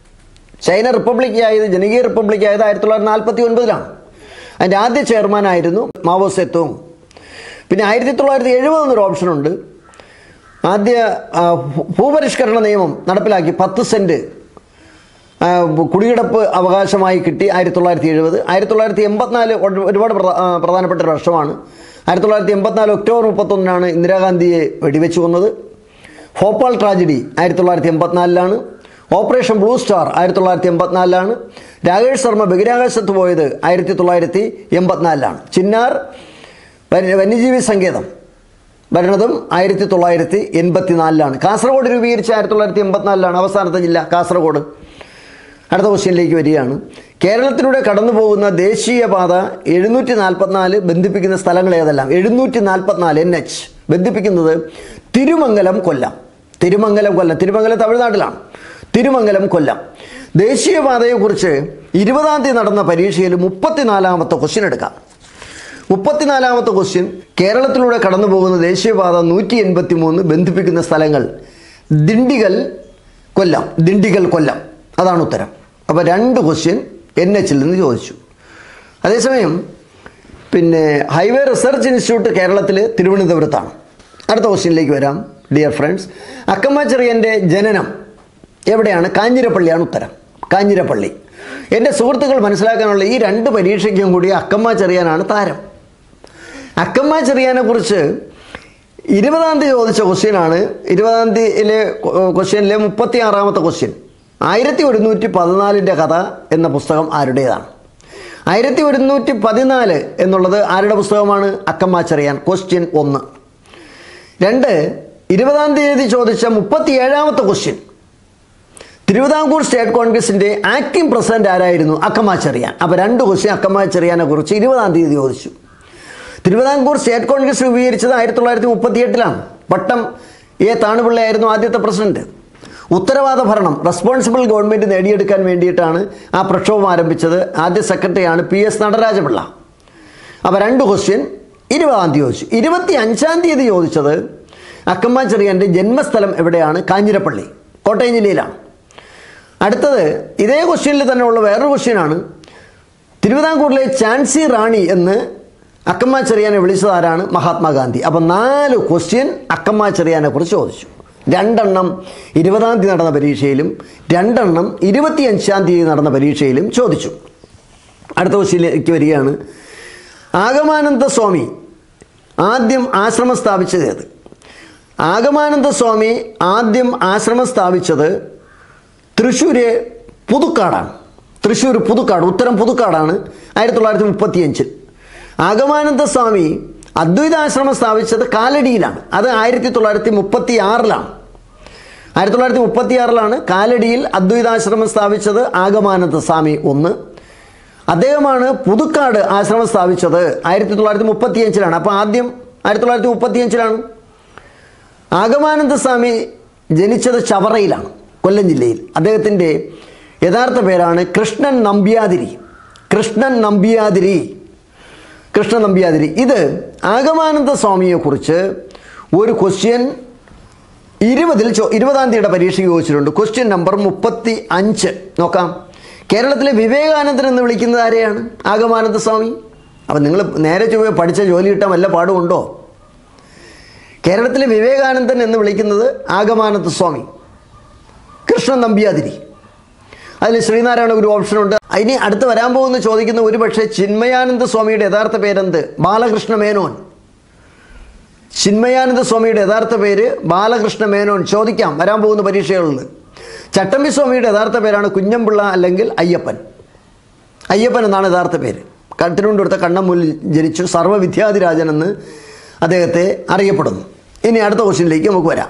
ചൈന റിപ്പബ്ലിക് ആയത് ജനകീയ റിപ്പബ്ലിക് ആയത് ആയിരത്തി തൊള്ളായിരത്തി നാൽപ്പത്തി ഒൻപതിലാണ് അതിൻ്റെ ആദ്യ ചെയർമാൻ ആയിരുന്നു മാവോ സെത്തൂങ് പിന്നെ ആയിരത്തി തൊള്ളായിരത്തി എഴുപത് എന്നൊരു ഓപ്ഷനുണ്ട് ആദ്യ ആ, ഭൂ- ഭൂപരിഷ്കരണ നിയമം നടപ്പിലാക്കി പത്ത് സെൻറ്റ് ആ, കുടികിടപ്പ് അവകാശമായി കിട്ടി ആയിരത്തി തൊള്ളായിരത്തി എഴുപത് ആയിരത്തി തൊള്ളായിരത്തി എൺപത്തിനാല് ഒരു- ഒരുപാട് പ്രധ- ആ, പ്രധാനപ്പെട്ട ഒരു വർഷമാണ് ആയിരത്തി തൊള്ളായിരത്തി എൺപത്തിനാല് ഒക്ടോബർ മുപ്പത്തൊന്നിനാണ് ഇന്ദിരാഗാന്ധിയെ വെടിവെച്ച് കൊന്നത് ഭോപ്പാൽ ട്രാജഡി ആയിരത്തി തൊള്ളായിരത്തി എൺപത്തിനാലിലാണ് ഓപ്പറേഷൻ ബ്ലൂ സ്റ്റാർ ആയിരത്തി തൊള്ളായിരത്തി എൺപത്തിനാലിലാണ് രാകേഷ് ശർമ്മ ബഹിരാകാശത്ത് പോയത് ആയിരത്തി തൊള്ളായിരത്തി എൺപത്തിനാലിലാണ് ചിന്നാർ വന്യ- വന്യജീവി സങ്കേതം വരുന്നതും ആയിരത്തി തൊള്ളായിരത്തി എൺപത്തിനാലിലാണ് കാസർഗോഡ് രൂപീകരിച്ച ആയിരത്തി തൊള്ളായിരത്തി എൺപത്തിനാലിലാണ് അവസാനത്തെ ജില്ല കാസർഗോഡ് അടുത്ത ക്വസ്റ്റ്യനിലേക്ക് വരികയാണ് കേരളത്തിലൂടെ കടന്നു പോകുന്ന ദേശീയപാത എഴുന്നൂറ്റി നാൽപ്പത്തിനാല് ബന്ധിപ്പിക്കുന്ന സ്ഥലങ്ങൾ ഏതെല്ലാം എഴുന്നൂറ്റി നാൽപ്പത്തിനാല് എൻ എച്ച് ബന്ധിപ്പിക്കുന്നത് തിരുമംഗലം കൊല്ലം തിരുമംഗലം കൊല്ലം തിരുമംഗലം തമിഴ്നാട്ടിലാണ് തിരുമംഗലം കൊല്ലം ദേശീയപാതയെക്കുറിച്ച് ഇരുപതാം തീയതി നടന്ന പരീക്ഷയിൽ മുപ്പത്തിനാലാമത്തെ ക്വസ്റ്റ്യൻ എടുക്കാം മുപ്പത്തിനാലാമത്തെ ക്വസ്റ്റ്യൻ കേരളത്തിലൂടെ കടന്നു പോകുന്ന ദേശീയപാത നൂറ്റി എൺപത്തി മൂന്ന് ബന്ധിപ്പിക്കുന്ന സ്ഥലങ്ങൾ ദിണ്ടിഗൽ കൊല്ലം ദിണ്ടിഗൽ കൊല്ലം അതാണ് ഉത്തരം അപ്പോൾ രണ്ട് ക്വസ്റ്റ്യൻ എൻ എച്ചിൽ നിന്ന് ചോദിച്ചു അതേസമയം പിന്നെ ഹൈവേ റിസർച്ച് ഇൻസ്റ്റിറ്റ്യൂട്ട് കേരളത്തിൽ തിരുവനന്തപുരത്താണ് അടുത്ത ക്വസ്റ്റ്യനിലേക്ക് വരാം ഡിയർ ഫ്രണ്ട്സ് അക്കമ്മ ചെറിയൻ്റെ ജനനം എവിടെയാണ് കാഞ്ഞിരപ്പള്ളിയാണ് ഉത്തരം കാഞ്ഞിരപ്പള്ളി എൻ്റെ സുഹൃത്തുക്കൾ മനസ്സിലാക്കാനുള്ള ഈ രണ്ട് പരീക്ഷയ്ക്കും കൂടി അക്കമ്മ ചെറിയാനാണ് താരം അക്കമ്മ ചെറിയാനെ കുറിച്ച് ഇരുപതാം തീയതി ചോദിച്ച ക്വസ്റ്റ്യനാണ് ഇരുപതാം തീയതിയിലെ ക്വസ്റ്റ്യനിലെ മുപ്പത്തി ആറാമത്തെ ക്വസ്റ്റ്യൻ ആയിരത്തി ഒരുന്നൂറ്റി പതിനാലിൻ്റെ കഥ എന്ന പുസ്തകം ആരുടേതാണ് ആയിരത്തി ഒരുന്നൂറ്റി പതിനാല് എന്നുള്ളത് ആരുടെ പുസ്തകമാണ് അക്കമ്മ ചെറിയാൻ ക്വസ്റ്റ്യൻ ഒന്ന് രണ്ട് ഇരുപതാം തീയതി ചോദിച്ച മുപ്പത്തി ഏഴാമത്തെ ക്വസ്റ്റ്യൻ തിരുവിതാംകൂർ സ്റ്റേറ്റ് കോൺഗ്രസിൻ്റെ ആക്ടിംഗ് പ്രസിഡന്റ് ആരായിരുന്നു അക്കമ്മ ചെറിയാൻ അപ്പോൾ രണ്ട് ക്വസ്റ്റ്യൻ അക്കമ്മ ചെറിയാനെ കുറിച്ച് ഇരുപതാം തീയതി ചോദിച്ചു തിരുവിതാംകൂർ സ്റ്റേറ്റ് കോൺഗ്രസ് രൂപീകരിച്ചത് ആയിരത്തി തൊള്ളായിരത്തി മുപ്പത്തിയെട്ടിലാണ് പട്ടം എ താണുപിള്ളയായിരുന്നു ആദ്യത്തെ പ്രസിഡന്റ് ഉത്തരവാദ ഭരണം റെസ്പോൺസിബിൾ ഗവൺമെൻറ് നേടിയെടുക്കാൻ വേണ്ടിയിട്ടാണ് ആ പ്രക്ഷോഭം ആരംഭിച്ചത് ആദ്യ സെക്രട്ടറിയാണ് പി എസ് നടരാജപിള്ള അപ്പോൾ രണ്ട് ക്വസ്റ്റ്യൻ ഇരുപതാം തീയതി ചോദിച്ചു ഇരുപത്തി അഞ്ചാം തീയതി ചോദിച്ചത് അക്കമ്മ ചെറിയാൻ്റെ ജന്മസ്ഥലം എവിടെയാണ് കാഞ്ഞിരപ്പള്ളി കോട്ടയം ജില്ലയിലാണ് അടുത്തത് ഇതേ ക്വസ്റ്റ്യനിൽ തന്നെ ഉള്ള വേറൊരു ക്വസ്റ്റ്യനാണ് തിരുവിതാംകൂറിലെ ചാൻസി റാണി എന്ന് അക്കമ്മ ചെറിയാനെ വിളിച്ചത് ആരാണ് മഹാത്മാഗാന്ധി അപ്പം നാല് ക്വസ്റ്റ്യൻ അക്കമ്മ ചെറിയാനെ കുറിച്ച് ചോദിച്ചു രണ്ടെണ്ണം ഇരുപതാം തീയതി നടന്ന പരീക്ഷയിലും രണ്ടെണ്ണം ഇരുപത്തിയഞ്ചാം തീയതി നടന്ന പരീക്ഷയിലും ചോദിച്ചു അടുത്ത ക്വസ്റ്റ്യനിലേക്ക് വരികയാണ് ആഗമാനന്ദ സ്വാമി ആദ്യം ആശ്രമം സ്ഥാപിച്ചത് ഏത് ആഗമാനന്ദ സ്വാമി ആദ്യം ആശ്രമം സ്ഥാപിച്ചത് തൃശ്ശൂര് പുതുക്കാടാണ് തൃശ്ശൂർ പുതുക്കാട് ഉത്തരം പുതുക്കാടാണ് ആയിരത്തി തൊള്ളായിരത്തി മുപ്പത്തിയഞ്ചിൽ ആഗമാനന്ദ സ്വാമി അദ്വൈതാശ്രമം സ്ഥാപിച്ചത് കാലടിയിലാണ് അത് ആയിരത്തി തൊള്ളായിരത്തി മുപ്പത്തി ആറിലാണ് ആയിരത്തി തൊള്ളായിരത്തി മുപ്പത്തി ആറിലാണ് കാലടിയിൽ അദ്വൈതാശ്രമം സ്ഥാപിച്ചത് ആഗമാനന്ദ സ്വാമി ഒന്ന് അദ്ദേഹമാണ് പുതുക്കാട് ആശ്രമം സ്ഥാപിച്ചത് ആയിരത്തി തൊള്ളായിരത്തി മുപ്പത്തിയഞ്ചിലാണ് അപ്പോൾ ആദ്യം ആയിരത്തി തൊള്ളായിരത്തി മുപ്പത്തിയഞ്ചിലാണ് ആഗമാനന്ദ സ്വാമി ജനിച്ചത് ചവറയിലാണ് കൊല്ലം ജില്ലയിൽ അദ്ദേഹത്തിൻ്റെ യഥാർത്ഥ പേരാണ് കൃഷ്ണൻ നമ്പ്യാതിരി കൃഷ്ണൻ നമ്പ്യാതിരി കൃഷ്ണൻ നമ്പ്യാതിരി ഇത് ആഗമാനന്ദ സ്വാമിയെക്കുറിച്ച് ഒരു ക്വസ്റ്റ്യൻ ഇരുപതിൽ ചോ ഇരുപതാം തീയതിയുടെ പരീക്ഷയ്ക്ക് ചോദിച്ചിട്ടുണ്ട് ക്വസ്റ്റ്യൻ നമ്പർ മുപ്പത്തി അഞ്ച് നോക്കാം കേരളത്തിലെ വിവേകാനന്ദൻ എന്ന് വിളിക്കുന്നത് ആരെയാണ് ആഗമാനന്ദ സ്വാമി അപ്പം നിങ്ങൾ നേരെ ചൊവ്വേ പഠിച്ച ജോലി കിട്ടാൻ വല്ല പാടുമുണ്ടോ കേരളത്തിലെ വിവേകാനന്ദൻ എന്ന് വിളിക്കുന്നത് ആഗമാനന്ദ സ്വാമി കൃഷ്ണൻ നമ്പ്യാതിരി അതിൽ ശ്രീനാരായണ ഒരു ഓപ്ഷനുണ്ട് ഇനി അടുത്ത് വരാൻ പോകുന്ന ചോദിക്കുന്ന ഒരു പക്ഷേ ചിന്മയാനന്ദ സ്വാമിയുടെ യഥാർത്ഥ പേരെന്ത് ബാലകൃഷ്ണ മേനോൻ ചിന്മയാനന്ദ സ്വാമിയുടെ യഥാർത്ഥ പേര് ബാലകൃഷ്ണ മേനോൻ ചോദിക്കാം വരാൻ പോകുന്ന പരീക്ഷകളിൽ ചട്ടമ്പി സ്വാമിയുടെ യഥാർത്ഥ പേരാണ് കുഞ്ഞമ്പിള്ള അല്ലെങ്കിൽ അയ്യപ്പൻ അയ്യപ്പൻ എന്നാണ് യഥാർത്ഥ പേര് ക- തിരുവനന്തപുരത്തെ കണ്ണമ്മൂലിൽ ജനിച്ചു സർവ്വവിദ്യാധിരാജൻ എന്ന് അദ്ദേഹത്തെ അറിയപ്പെടുന്നു ഇനി അടുത്ത ക്വസ്റ്റ്യനിലേക്ക് നമുക്ക് വരാം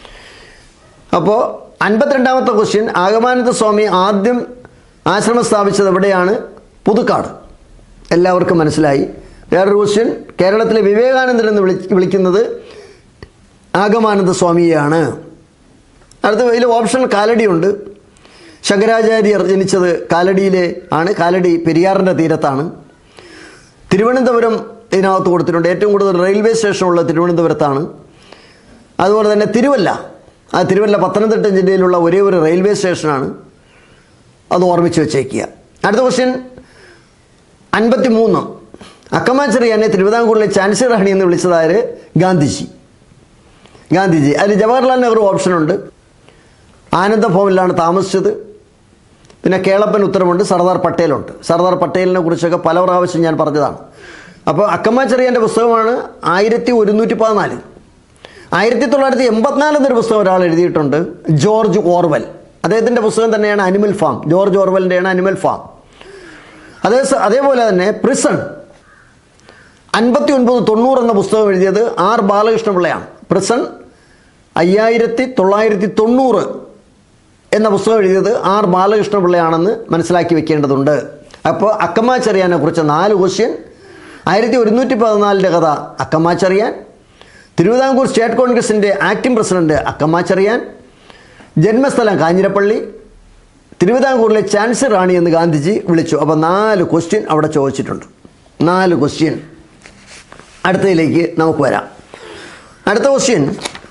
അപ്പോൾ അൻപത്തിരണ്ടാമത്തെ ക്വസ്റ്റ്യൻ ആഗമാനന്ദ സ്വാമി ആദ്യം ആശ്രമം സ്ഥാപിച്ചത് എവിടെയാണ് പുതുക്കാട് എല്ലാവർക്കും മനസ്സിലായി വേറൊരു ക്വസ്റ്റ്യൻ കേരളത്തിലെ വിവേകാനന്ദൻ എന്ന് വിളി വിളിക്കുന്നത് ആഗമാനന്ദ സ്വാമിയെയാണ് അടുത്ത ഇതിൽ ഓപ്ഷൻ കാലടിയുണ്ട് ശങ്കരാചാര്യർ ജനിച്ചത് കാലടിയിലെ ആണ് കാലടി പെരിയാറിൻ്റെ തീരത്താണ് തിരുവനന്തപുരം ഇതിനകത്ത് കൊടുത്തിട്ടുണ്ട് ഏറ്റവും കൂടുതൽ റെയിൽവേ സ്റ്റേഷനുള്ള തിരുവനന്തപുരത്താണ് അതുപോലെ തന്നെ തിരുവല്ല ആ തിരുവല്ല പത്തനംതിട്ട ജില്ലയിലുള്ള ഒരേ ഒരു റെയിൽവേ സ്റ്റേഷനാണ് അത് ഓർമ്മിച്ച് വെച്ചേക്കുക അടുത്ത ക്വസ്റ്റ്യൻ അൻപത്തി മൂന്ന് അക്കമാച്ചെറിയാനെ തിരുവിതാംകൂറിലെ ചാൻസലർ റാണി എന്ന് വിളിച്ചതാര് ഗാന്ധിജി ഗാന്ധിജി അതിൽ ജവഹർലാൽ നെഹ്റു ഓപ്ഷനുണ്ട് ആനന്ദ ഭവനിലാണ് താമസിച്ചത് പിന്നെ കേളപ്പൻ ഉത്തരവുണ്ട് സർദാർ പട്ടേലുണ്ട് സർദാർ പട്ടേലിനെ കുറിച്ചൊക്കെ പല പ്രാവശ്യം ഞാൻ പറഞ്ഞതാണ് അപ്പോൾ അക്കമ്മാച്ചെറിയാൻ്റെ പുസ്തകമാണ് ആയിരത്തി ഒരുന്നൂറ്റി പതിനാല് ആയിരത്തി തൊള്ളായിരത്തി എൺപത്തിനാല് എന്നൊരു പുസ്തകം ഒരാൾ എഴുതിയിട്ടുണ്ട് ജോർജ് ഓർവൽ അദ്ദേഹത്തിൻ്റെ പുസ്തകം തന്നെയാണ് അനിമൽ ഫാം ജോർജ് ഓർവലിൻ്റെയാണ് അനിമൽ ഫാം അതേ സ- അതേപോലെ തന്നെ പ്രിസൺ അൻപത്തി ഒൻപത് തൊണ്ണൂറ് എന്ന പുസ്തകം എഴുതിയത് ആർ ബാലകൃഷ്ണപിള്ളയാണ് പ്രിസൺ അയ്യായിരത്തി തൊള്ളായിരത്തി തൊണ്ണൂറ് എന്ന പുസ്തകം എഴുതിയത് ആർ ബാലകൃഷ്ണപിള്ളയാണെന്ന് മനസ്സിലാക്കി വെക്കേണ്ടതുണ്ട് അപ്പോൾ അക്കമ്മാച്ചെറിയാനെ കുറിച്ച് നാല് ക്വസ്റ്റ്യൻ ആയിരത്തി ഒരുന്നൂറ്റി പതിനാലിൻ്റെ കഥ അക്കമ്മാച്ചെറിയാൻ തിരുവിതാംകൂർ സ്റ്റേറ്റ് കോൺഗ്രസിൻ്റെ ആക്ടിംഗ് പ്രസിഡന്റ് അക്കമ്മാച്ചെറിയാൻ ജന്മസ്ഥലം കാഞ്ഞിരപ്പള്ളി തിരുവിതാംകൂറിലെ ചാൻസലർ റാണി എന്ന് ഗാന്ധിജി വിളിച്ചു അപ്പോൾ നാല് ക്വസ്റ്റ്യൻ അവിടെ ചോദിച്ചിട്ടുണ്ട് നാല് ക്വസ്റ്റ്യൻ അടുത്തതിലേക്ക് നമുക്ക് വരാം അടുത്ത ക്വസ്റ്റ്യൻ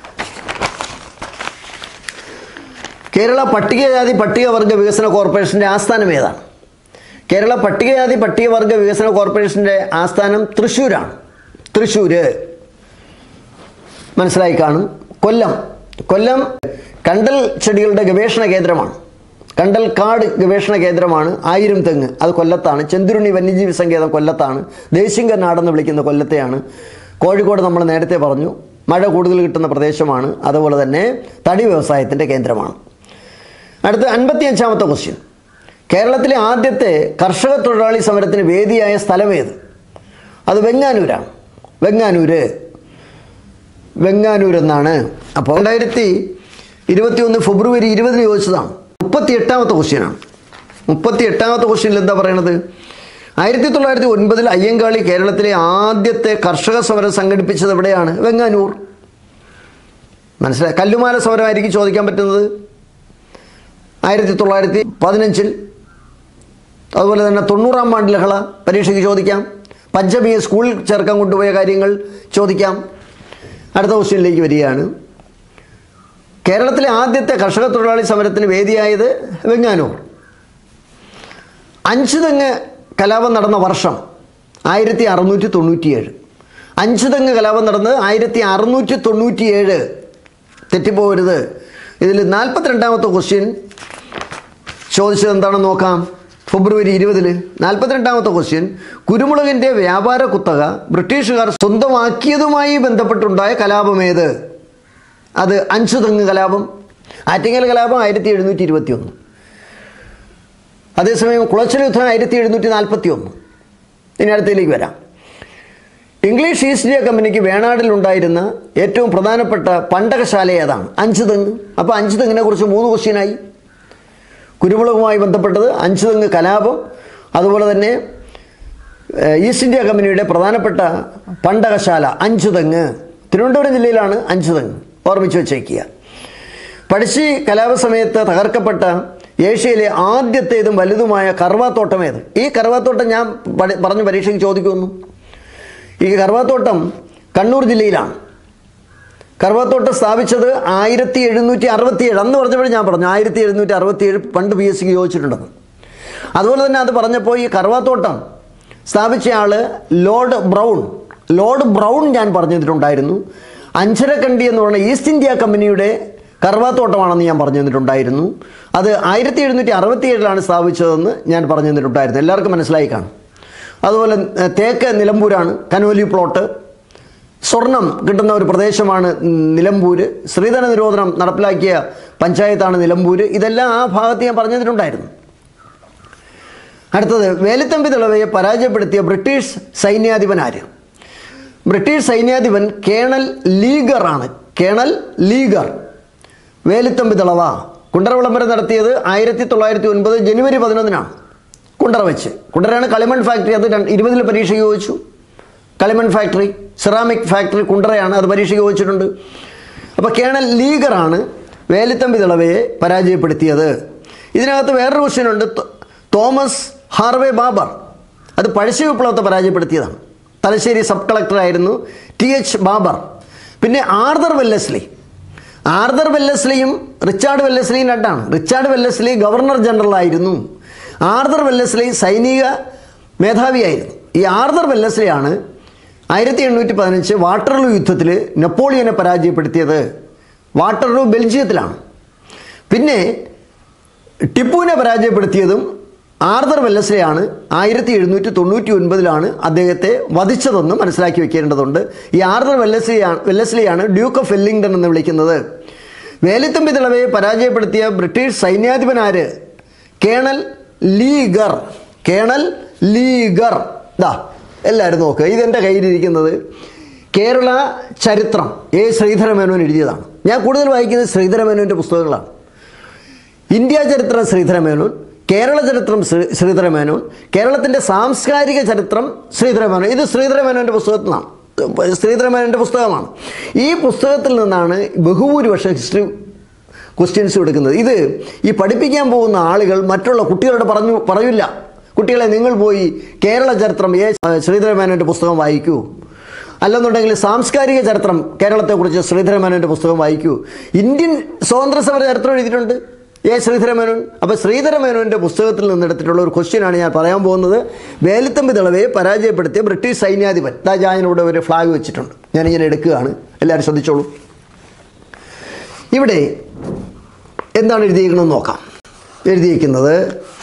കേരള പട്ടികജാതി പട്ടികവർഗ വികസന കോർപ്പറേഷൻ്റെ ആസ്ഥാനം ഏതാണ് കേരള പട്ടികജാതി പട്ടികവർഗ വികസന കോർപ്പറേഷൻ്റെ ആസ്ഥാനം തൃശ്ശൂരാണ് തൃശ്ശൂർ മനസ്സിലായി കാണും കൊല്ലം കൊല്ലം കണ്ടൽ ചെടികളുടെ ഗവേഷണ കേന്ദ്രമാണ് കണ്ടൽ കാട് ഗവേഷണ കേന്ദ്രമാണ് ആയിരം തെങ്ങ് അത് കൊല്ലത്താണ് ചെന്തുരുണി വന്യജീവി സങ്കേതം കൊല്ലത്താണ് ദേശിംഗ നാടെന്ന് വിളിക്കുന്ന കൊല്ലത്തെയാണ് കോഴിക്കോട് നമ്മൾ നേരത്തെ പറഞ്ഞു മഴ കൂടുതൽ കിട്ടുന്ന പ്രദേശമാണ് അതുപോലെ തന്നെ തടി വ്യവസായത്തിൻ്റെ കേന്ദ്രമാണ് അടുത്ത അൻപത്തിയഞ്ചാമത്തെ ക്വസ്റ്റ്യൻ കേരളത്തിലെ ആദ്യത്തെ കർഷക തൊഴിലാളി സമരത്തിന് വേദിയായ സ്ഥലമേത് അത് വെങ്ങാനൂരാണ് വെങ്ങാനൂര് വെങ്ങാനൂർ എന്നാണ് അപ്പോൾ രണ്ടായിരത്തി ഇരുപത്തിയൊന്ന് ഫെബ്രുവരി ഇരുപതിന് ചോദിച്ചതാണ് മുപ്പത്തി എട്ടാമത്തെ ക്വസ്റ്റ്യനാണ് മുപ്പത്തി എട്ടാമത്തെ ക്വസ്റ്റ്യനിൽ എന്താ പറയണത് ആയിരത്തി തൊള്ളായിരത്തി ഒൻപതിൽ അയ്യങ്കാളി കേരളത്തിലെ ആദ്യത്തെ കർഷക സമരം സംഘടിപ്പിച്ചത് എവിടെയാണ് വെങ്ങാനൂർ മനസ്സിലായി കല്ലുമാല സമരമായിരിക്കും ചോദിക്കാൻ പറ്റുന്നത് ആയിരത്തി തൊള്ളായിരത്തി പതിനഞ്ചിൽ അതുപോലെ തന്നെ തൊണ്ണൂറാം ആണ്ട് ലഹള പരീക്ഷയ്ക്ക് ചോദിക്കാം പഞ്ചമിയെ സ്കൂളിൽ ചേർക്കാൻ കൊണ്ടുപോയ കാര്യങ്ങൾ ചോദിക്കാം അടുത്ത ക്വസ്റ്റ്യനിലേക്ക് വരികയാണ് കേരളത്തിലെ ആദ്യത്തെ കർഷക തൊഴിലാളി സമരത്തിന് വേദിയായത് വെങ്ങാനൂർ അഞ്ച് തെങ്ങ് കലാപം നടന്ന വർഷം ആയിരത്തി അറുന്നൂറ്റി തൊണ്ണൂറ്റിയേഴ് അഞ്ച് തെങ്ങ് കലാപം നടന്നത് ആയിരത്തി അറുന്നൂറ്റി തൊണ്ണൂറ്റിയേഴ് തെറ്റിപ്പോകരുത് ഇതിൽ നാൽപ്പത്തിരണ്ടാമത്തെ ക്വസ്റ്റ്യൻ ചോദിച്ചത് എന്താണെന്ന് നോക്കാം ഫെബ്രുവരി ഇരുപതിൽ നാൽപ്പത്തിരണ്ടാമത്തെ ക്വസ്റ്റ്യൻ കുരുമുളകിൻ്റെ വ്യാപാര കുത്തക ബ്രിട്ടീഷുകാർ സ്വന്തമാക്കിയതുമായി ബന്ധപ്പെട്ടുണ്ടായ കലാപമേത് അത് അഞ്ചു തെങ്ങ് കലാപം ആറ്റിങ്ങൽ കലാപം ആയിരത്തി എഴുന്നൂറ്റി ഇരുപത്തി ഒന്ന് അതേസമയം കുളച്ചൽ യുദ്ധം ആയിരത്തി എഴുന്നൂറ്റി നാൽപ്പത്തി ഒന്ന് ഇനി അടുത്തതിലേക്ക് വരാം ഇംഗ്ലീഷ് ഈസ്റ്റ് ഇന്ത്യ കമ്പനിക്ക് വേണാടിലുണ്ടായിരുന്ന ഏറ്റവും പ്രധാനപ്പെട്ട പണ്ടകശാല ഏതാണ് അഞ്ച് തെങ്ങ് അപ്പോൾ അഞ്ച് തെങ്ങിനെ കുറിച്ച് മൂന്ന് ക്വസ്റ്റ്യനായി കുരുമുളകുമായി ബന്ധപ്പെട്ടത് അഞ്ച് തെങ്ങ് കലാപം അതുപോലെ തന്നെ ഏഹ്, ഈസ്റ്റ് ഇന്ത്യ കമ്പനിയുടെ പ്രധാനപ്പെട്ട പണ്ടകശാല അഞ്ച് തെങ്ങ് തിരുവനന്തപുരം ജില്ലയിലാണ് അഞ്ച് തെങ്ങ് ഓർമ്മിച്ച് വെച്ചേക്കുക പഴശ്ശി കലാപ സമയത്ത് തകർക്കപ്പെട്ട ഏഷ്യയിലെ ആദ്യത്തേതും വലുതുമായ കർവാത്തോട്ടം ഏത് ഈ കർവാത്തോട്ടം ഞാൻ പഠി- പറഞ്ഞു പരീക്ഷയ്ക്ക് ചോദിക്കുന്നു ഈ കർവാത്തോട്ടം കണ്ണൂർ ജില്ലയിലാണ് കർവാത്തോട്ടം സ്ഥാപിച്ചത് ആയിരത്തി എഴുന്നൂറ്റി അറുപത്തിയേഴ് അന്ന് പറഞ്ഞപ്പോൾ ഞാൻ പറഞ്ഞു ആയിരത്തി എഴുന്നൂറ്റി അറുപത്തിയേഴ് പണ്ട് പി എസ് സിക്ക് ചോദിച്ചിട്ടുണ്ടെന്ന് അതുപോലെ തന്നെ അത് പറഞ്ഞപ്പോൾ ഈ കർവാത്തോട്ടം സ്ഥാപിച്ച ആൾ ലോർഡ് ബ്രൗൺ ലോർഡ് ബ്രൗൺ ഞാൻ പറഞ്ഞിട്ടുണ്ടായിരുന്നു അഞ്ചരക്കണ്ടി എന്ന് പറയുന്ന ഈസ്റ്റ് ഇന്ത്യ കമ്പനിയുടെ കർവാത്തോട്ടമാണെന്ന് ഞാൻ പറഞ്ഞു തന്നിട്ടുണ്ടായിരുന്നു അത് ആയിരത്തി എഴുന്നൂറ്റി അറുപത്തി ഏഴിലാണ് സ്ഥാപിച്ചതെന്ന് ഞാൻ പറഞ്ഞു തന്നിട്ടുണ്ടായിരുന്നു എല്ലാവർക്കും മനസ്സിലായി കാണും അതുപോലെ ഏഹ്, തേക്ക് നിലമ്പൂരാണ് കനോലി പ്ലോട്ട് സ്വർണം കിട്ടുന്ന ഒരു പ്രദേശമാണ് നിലമ്പൂര് സ്ത്രീധന നിരോധനം നടപ്പിലാക്കിയ പഞ്ചായത്താണ് നിലമ്പൂര് ഇതെല്ലാം ആ ഭാഗത്ത് ഞാൻ പറഞ്ഞു തന്നിട്ടുണ്ടായിരുന്നു അടുത്തത് വേലുത്തമ്പി തിളവയെ പരാജയപ്പെടുത്തിയ ബ്രിട്ടീഷ് സൈന്യാധിപൻ ആര് ബ്രിട്ടീഷ് സൈന്യാധിപൻ കേണൽ ലീഗർ ആണ് കേണൽ ലീഗർ വേലുത്തമ്പി തിളവ കുണ്ടറ വിളംബരം നടത്തിയത് ആയിരത്തി തൊള്ളായിരത്തി ഒൻപത് ജനുവരി പതിനൊന്നിനാണ് കുണ്ടറ വെച്ച് കുണ്ടറയാണ് കളിമൺ ഫാക്ടറി അത് രണ്ട് ഇരുപതിൽ പരീക്ഷയ്ക്ക് ചോദിച്ചു കളിമൺ ഫാക്ടറി സെറാമിക് ഫാക്ടറി കുണ്ടറയാണ് അത് പരീക്ഷയ്ക്ക് ചോദിച്ചിട്ടുണ്ട് അപ്പോൾ കേണൽ ലീഗറാണ് വേലിത്തമ്പി തിളവയെ പരാജയപ്പെടുത്തിയത് ഇതിനകത്ത് വേറൊരു ക്വസ്റ്റ്യൻ ഉണ്ട് തോ- തോമസ് ഹാർവേ ബാബർ അത് പഴശ്ശി വിപ്ലവത്തെ പരാജയപ്പെടുത്തിയതാണ് തലശ്ശേരി സബ് കളക്ടറായിരുന്നു ടി എച്ച് ബാബർ പിന്നെ ആർദർ വെല്ലസ്ലി ആർദർ വെല്ലസ്ലിയും റിച്ചാർഡ് വെല്ലസ്ലിയും രണ്ടാണ് റിച്ചാർഡ് വെല്ലസ്ലി ഗവർണർ ജനറൽ ആയിരുന്നു ആർദർ വെല്ലസ്ലി സൈനിക മേധാവിയായിരുന്നു ഈ ആർദർ വെല്ലസ്ലിയാണ് ആയിരത്തി എണ്ണൂറ്റി പതിനഞ്ച് വാട്ടർലൂ യുദ്ധത്തിൽ നെപ്പോളിയനെ പരാജയപ്പെടുത്തിയത് വാട്ടർലൂ ബെൽജിയത്തിലാണ് പിന്നെ ടിപ്പുവിനെ പരാജയപ്പെടുത്തിയതും ആർദർ വെല്ലസ്ലിയാണ് ആയിരത്തി എഴുന്നൂറ്റി തൊണ്ണൂറ്റി ഒൻപതിലാണ് അദ്ദേഹത്തെ വധിച്ചതെന്ന് മനസ്സിലാക്കി വെക്കേണ്ടതുണ്ട് ഈ ആർദർ വെല്ലസ്ലിയാണ് വെല്ലസ്ലിയാണ് ഡ്യൂക്ക് ഓഫ് വെല്ലിംഗ്ടൺ എന്ന് വിളിക്കുന്നത് വേലിത്തമ്പി തിളവയെ പരാജയപ്പെടുത്തിയ ബ്രിട്ടീഷ് സൈന്യാധിപനാര് കേണൽ ലീഗർ കേണൽ ലീഗർ ദാ എല്ലാവരും നോക്കുക ഇതെൻ്റെ കയ്യിലിരിക്കുന്നത് കേരള ചരിത്രം എ ശ്രീധരമേനോൻ എഴുതിയതാണ് ഞാൻ കൂടുതൽ വായിക്കുന്നത് ശ്രീധരമേനോൻ്റെ പുസ്തകങ്ങളാണ് ഇന്ത്യ ചരിത്രം ശ്രീധരമേനോൻ കേരള ചരിത്രം ശ്രീ ശ്രീധരമേനോൻ കേരളത്തിൻ്റെ സാംസ്കാരിക ചരിത്രം ശ്രീധരമേനോൻ ഇത് ശ്രീധരമേനോൻ്റെ പുസ്തകത്തിൽ നിന്നാണ് ശ്രീധരമേനോൻ്റെ പുസ്തകമാണ് ഈ പുസ്തകത്തിൽ നിന്നാണ് ബഹുഭൂരിപക്ഷം ഹിസ്റ്ററി ക്വസ്റ്റ്യൻസ് എടുക്കുന്നത് ഇത് ഈ പഠിപ്പിക്കാൻ പോകുന്ന ആളുകൾ മറ്റുള്ള കുട്ടികളോട് പറഞ്ഞു പറയില്ല കുട്ടികളെ നിങ്ങൾ പോയി കേരള ചരിത്രം എ ശ്രീധരമേനോൻ്റെ പുസ്തകം വായിക്കൂ അല്ലെന്നുണ്ടെങ്കിൽ സാംസ്കാരിക ചരിത്രം കേരളത്തെക്കുറിച്ച് ശ്രീധരമേനോൻ്റെ പുസ്തകം വായിക്കൂ ഇന്ത്യൻ സ്വാതന്ത്ര്യ സമര ചരിത്രം എഴുതിയിട്ടുണ്ട് എ ശ്രീധരമേനോൻ അപ്പോൾ ശ്രീധരമേനോൻ്റെ പുസ്തകത്തിൽ നിന്നെടുത്തിട്ടുള്ള ഒരു ക്വസ്റ്റ്യനാണ് ഞാൻ പറയാൻ പോകുന്നത് വേലുത്തമ്പി ദളവയെ പരാജയപ്പെടുത്തിയ ബ്രിട്ടീഷ് സൈന്യാധിപൻ ദാ ഞാനിവിടെ ഒരു ഫ്ലാഗ് വെച്ചിട്ടുണ്ട് ഞാനിങ്ങനെ എടുക്കുകയാണ് എല്ലാവരും ശ്രദ്ധിച്ചോളൂ ഇവിടെ എന്താണ് എഴുതിയിരിക്കണമെന്ന് നോക്കാം എഴുതിയിരിക്കുന്നത്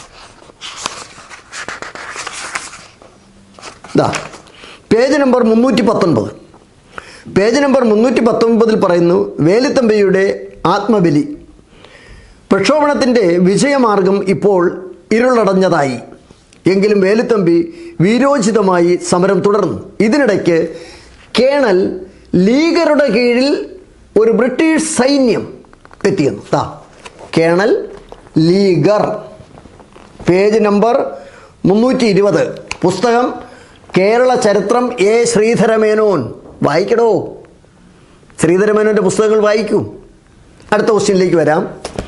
ഇതാ പേജ് നമ്പർ മുന്നൂറ്റി പത്തൊൻപത് പേജ് നമ്പർ മുന്നൂറ്റി പത്തൊൻപതിൽ പറയുന്നു വേലുത്തമ്പയുടെ ആത്മബലി പ്രക്ഷോഭണത്തിൻ്റെ വിജയമാർഗം ഇപ്പോൾ ഇരുളടഞ്ഞതായി എങ്കിലും വേലുത്തമ്പി വീരോചിതമായി സമരം തുടർന്നു ഇതിനിടയ്ക്ക് കേണൽ ലീഗറുടെ കീഴിൽ ഒരു ബ്രിട്ടീഷ് സൈന്യം എത്തിയെന്നു താ കേണൽ ലീഗർ പേജ് നമ്പർ മുന്നൂറ്റി ഇരുപത് പുസ്തകം കേരള ചരിത്രം എ ശ്രീധരമേനോൻ വായിക്കടോ ശ്രീധരമേനോൻ്റെ പുസ്തകങ്ങൾ വായിക്കൂ അടുത്ത ക്വസ്റ്റ്യനിലേക്ക് വരാം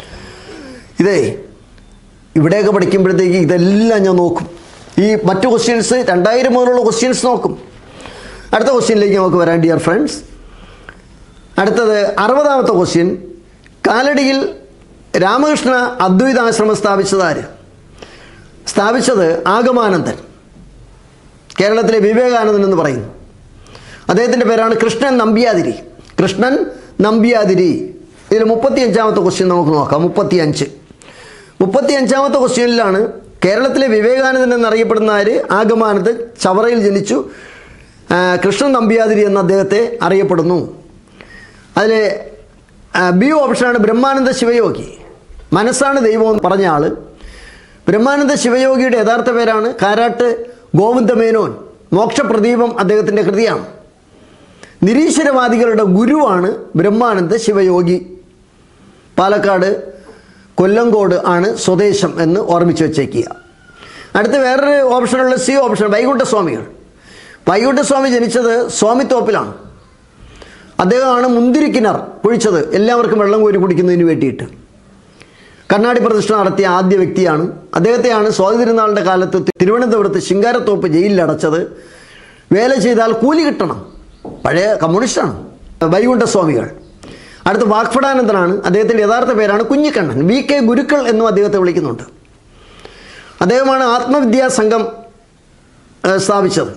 ഇതേ ഇവിടെയൊക്കെ പഠിക്കുമ്പോഴത്തേക്ക് ഇതെല്ലാം ഞാൻ നോക്കും ഈ മറ്റു ക്വസ്റ്റ്യൻസ് രണ്ടായിരം മുതലുള്ള ക്വസ്റ്റ്യൻസ് നോക്കും അടുത്ത ക്വസ്റ്റ്യനിലേക്ക് നമുക്ക് വരാം ഡിയർ ഫ്രണ്ട്സ് അടുത്തത് അറുപതാമത്തെ ക്വസ്റ്റ്യൻ കാലടിയിൽ രാമകൃഷ്ണ അദ്വൈതാശ്രമം സ്ഥാപിച്ചതാര് സ്ഥാപിച്ചത് ആഗമാനന്ദൻ കേരളത്തിലെ വിവേകാനന്ദൻ എന്ന് പറയുന്നു അദ്ദേഹത്തിൻ്റെ പേരാണ് കൃഷ്ണൻ നമ്പ്യാതിരി കൃഷ്ണൻ നമ്പ്യാതിരി ഇതിൽ മുപ്പത്തി അഞ്ചാമത്തെ ക്വസ്റ്റ്യൻ നമുക്ക് നോക്കാം മുപ്പത്തി അഞ്ച് മുപ്പത്തി അഞ്ചാമത്തെ ക്വസ്റ്റ്യനിലാണ് കേരളത്തിലെ വിവേകാനന്ദൻ എന്നറിയപ്പെടുന്ന ആര് ആഗമാനന്ദൻ ചവറയിൽ ജനിച്ചു ആ, കൃഷ്ണൻ നമ്പ്യാതിരി എന്ന അദ്ദേഹത്തെ അറിയപ്പെടുന്നു അതിൽ ബി ഓപ്ഷനാണ് ബ്രഹ്മാനന്ദ ശിവയോഗി മനസ്സാണ് ദൈവം എന്ന് പറഞ്ഞ ആൾ ബ്രഹ്മാനന്ദ ശിവയോഗിയുടെ യഥാർത്ഥ പേരാണ് കാരാട്ട് ഗോവിന്ദമേനോൻ മോക്ഷപ്രദീപം അദ്ദേഹത്തിൻ്റെ കൃതിയാണ് നിരീശ്വരവാദികളുടെ ഗുരുവാണ് ബ്രഹ്മാനന്ദ ശിവയോഗി പാലക്കാട് കൊല്ലങ്കോട് ആണ് സ്വദേശം എന്ന് ഓർമ്മിച്ച് വെച്ചേക്കുക അടുത്ത വേറൊരു ഓപ്ഷനുള്ള സി ഓപ്ഷൻ വൈകുണ്ഠസ്വാമികൾ വൈകുണ്ഠസ്വാമി ജനിച്ചത് സ്വാമിത്തോപ്പിലാണ് അദ്ദേഹമാണ് മുന്തിരിക്കിണർ കുഴിച്ചത് എല്ലാവർക്കും വെള്ളം കോരി കുടിക്കുന്നതിന് വേണ്ടിയിട്ട് കണ്ണാടി പ്രതിഷ്ഠ നടത്തിയ ആദ്യ വ്യക്തിയാണ് അദ്ദേഹത്തെയാണ് സ്വാതിരുന്നാളിൻ്റെ കാലത്ത് തിരുവനന്തപുരത്ത് ശിങ്കാരത്തോപ്പ് ജയിലിൽ അടച്ചത് വേല ചെയ്താൽ കൂലി കിട്ടണം പഴയ കമ്മ്യൂണിസ്റ്റാണ് വൈകുണ്ഠസ്വാമികൾ അടുത്ത് വാക്ഫടാനന്ദനാണ് അദ്ദേഹത്തിൻ്റെ യഥാർത്ഥ പേരാണ് കുഞ്ഞിക്കണ്ണൻ വി കെ ഗുരുക്കൾ എന്നും അദ്ദേഹത്തെ വിളിക്കുന്നുണ്ട് അദ്ദേഹമാണ് ആത്മവിദ്യാ സംഘം ഏഹ്, സ്ഥാപിച്ചത്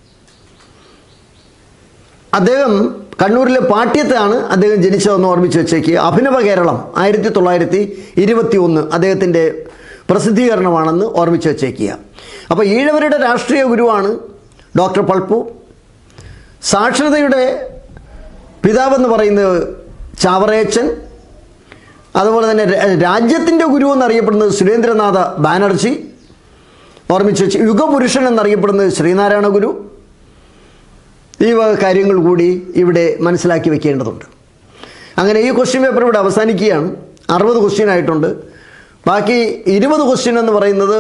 അദ്ദേഹം കണ്ണൂരിലെ പാട്യത്താണ് അദ്ദേഹം ജനിച്ചതെന്ന് ഓർമ്മിച്ച് വെച്ചേക്ക് അഭിനവ കേരളം ആയിരത്തി തൊള്ളായിരത്തി ഇരുപത്തി ഒന്ന് അദ്ദേഹത്തിൻ്റെ പ്രസിദ്ധീകരണമാണെന്ന് ഓർമ്മിച്ച് വെച്ചേക്കുക അപ്പോൾ ഈഴവരുടെ രാഷ്ട്രീയ ഗുരുവാണ് ഡോക്ടർ പൾപ്പു സാക്ഷരതയുടെ പിതാവെന്ന് പറയുന്നത് ചാവറേച്ചൻ അതുപോലെ തന്നെ രാ- രാജ്യത്തിൻ്റെ ഗുരു എന്നറിയപ്പെടുന്നത് സുരേന്ദ്രനാഥ ബാനർജി ഓർമ്മിച്ച് വെച്ച് യുഗപുരുഷൻ എന്നറിയപ്പെടുന്നത് ശ്രീനാരായണ ഗുരു ഈ വക കാര്യങ്ങൾ കൂടി ഇവിടെ മനസ്സിലാക്കി വെക്കേണ്ടതുണ്ട് അങ്ങനെ ഈ ക്വസ്റ്റ്യൻ പേപ്പർ ഇവിടെ അവസാനിക്കുകയാണ് അറുപത് ക്വസ്റ്റ്യൻ ആയിട്ടുണ്ട് ബാക്കി ഇരുപത് ക്വസ്റ്റ്യൻ എന്ന് പറയുന്നത്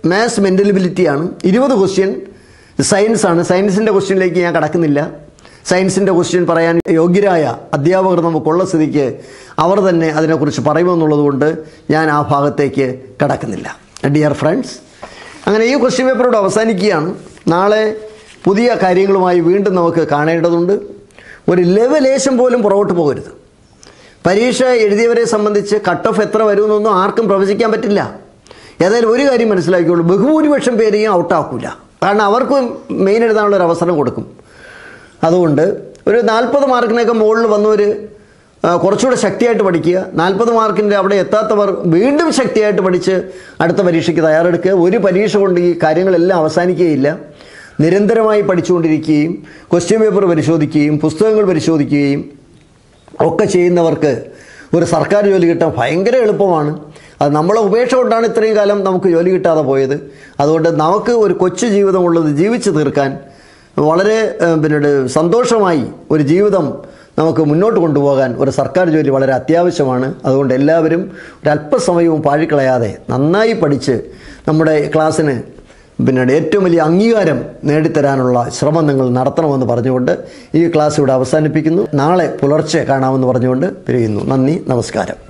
മാത്സ് മെൻ്റലബിലിറ്റിയാണ് ഇരുപത് ക്വസ്റ്റ്യൻ സയൻസാണ് സയൻസിൻ്റെ ക്വസ്റ്റ്യനിലേക്ക് ഞാൻ കടക്കുന്നില്ല സയൻസിൻ്റെ ക്വസ്റ്റ്യൻ പറയാൻ യോഗ്യരായ അധ്യാപകർ നമുക്കുള്ള സ്ഥിതിക്ക് അവർ തന്നെ അതിനെക്കുറിച്ച് പറയുമെന്നുള്ളത് കൊണ്ട് ഞാൻ ആ ഭാഗത്തേക്ക് കടക്കുന്നില്ല ഡിയർ ഫ്രണ്ട്സ് അങ്ങനെ ഈ ക്വസ്റ്റ്യൻ പേപ്പറോട് അവസാനിക്കുകയാണ് നാളെ പുതിയ കാര്യങ്ങളുമായി വീണ്ടും നമുക്ക് കാണേണ്ടതുണ്ട് ഒരു ലെവലേശം പോലും പുറകോട്ട് പോകരുത് പരീക്ഷ എഴുതിയവരെ സംബന്ധിച്ച് കട്ട് ഓഫ് എത്ര വരുമെന്നൊന്നും ആർക്കും പ്രവചിക്കാൻ പറ്റില്ല ഏതായാലും ഒരു കാര്യം മനസ്സിലാക്കിയുള്ളൂ ബഹുഭൂരിപക്ഷം പേരെയും ഔട്ടാക്കൂല കാരണം അവർക്കും മെയിൻ എഴുതാനുള്ള ഒരു അവസരം കൊടുക്കും അതുകൊണ്ട് ഒരു നാൽപ്പത് മാർക്കിനൊക്കെ മുകളിൽ വന്നവർ ആ, കുറച്ചുകൂടെ ശക്തിയായിട്ട് പഠിക്കുക നാൽപ്പത് മാർക്കിൻ്റെ അവിടെ എത്താത്തവർ വീണ്ടും ശക്തിയായിട്ട് പഠിച്ച് അടുത്ത പരീക്ഷയ്ക്ക് തയ്യാറെടുക്കുക ഒരു പരീക്ഷ കൊണ്ട് ഈ കാര്യങ്ങളെല്ലാം അവസാനിക്കുകയില്ല നിരന്തരമായി പഠിച്ചുകൊണ്ടിരിക്കുകയും ക്വസ്റ്റ്യൻ പേപ്പർ പരിശോധിക്കുകയും പുസ്തകങ്ങൾ പരിശോധിക്കുകയും ഒക്കെ ചെയ്യുന്നവർക്ക് ഒരു സർക്കാർ ജോലി കിട്ടാൻ ഭയങ്കര എളുപ്പമാണ് അത് നമ്മളെ ഉപേക്ഷ കൊണ്ടാണ് ഇത്രയും കാലം നമുക്ക് ജോലി കിട്ടാതെ പോയത് അതുകൊണ്ട് നമുക്ക് ഒരു കൊച്ചു ജീവിതമുള്ളത് ജീവിച്ചു തീർക്കാൻ വളരെ ഏഹ്, പിന്നീട് സന്തോഷമായി ഒരു ജീവിതം നമുക്ക് മുന്നോട്ട് കൊണ്ടുപോകാൻ ഒരു സർക്കാർ ജോലി വളരെ അത്യാവശ്യമാണ് അതുകൊണ്ട് എല്ലാവരും ഒരല്പസമയവും പാഴിക്കളയാതെ നന്നായി പഠിച്ച് നമ്മുടെ ക്ലാസ്സിന് പിന്നീട് ഏറ്റവും വലിയ അംഗീകാരം നേടിത്തരാനുള്ള ശ്രമം നിങ്ങൾ നടത്തണമെന്ന് പറഞ്ഞുകൊണ്ട് ഈ ക്ലാസ് ഇവിടെ അവസാനിപ്പിക്കുന്നു നാളെ പുലർച്ചെ കാണാമെന്ന് പറഞ്ഞുകൊണ്ട് പിരിയുന്നു നന്ദി നമസ്കാരം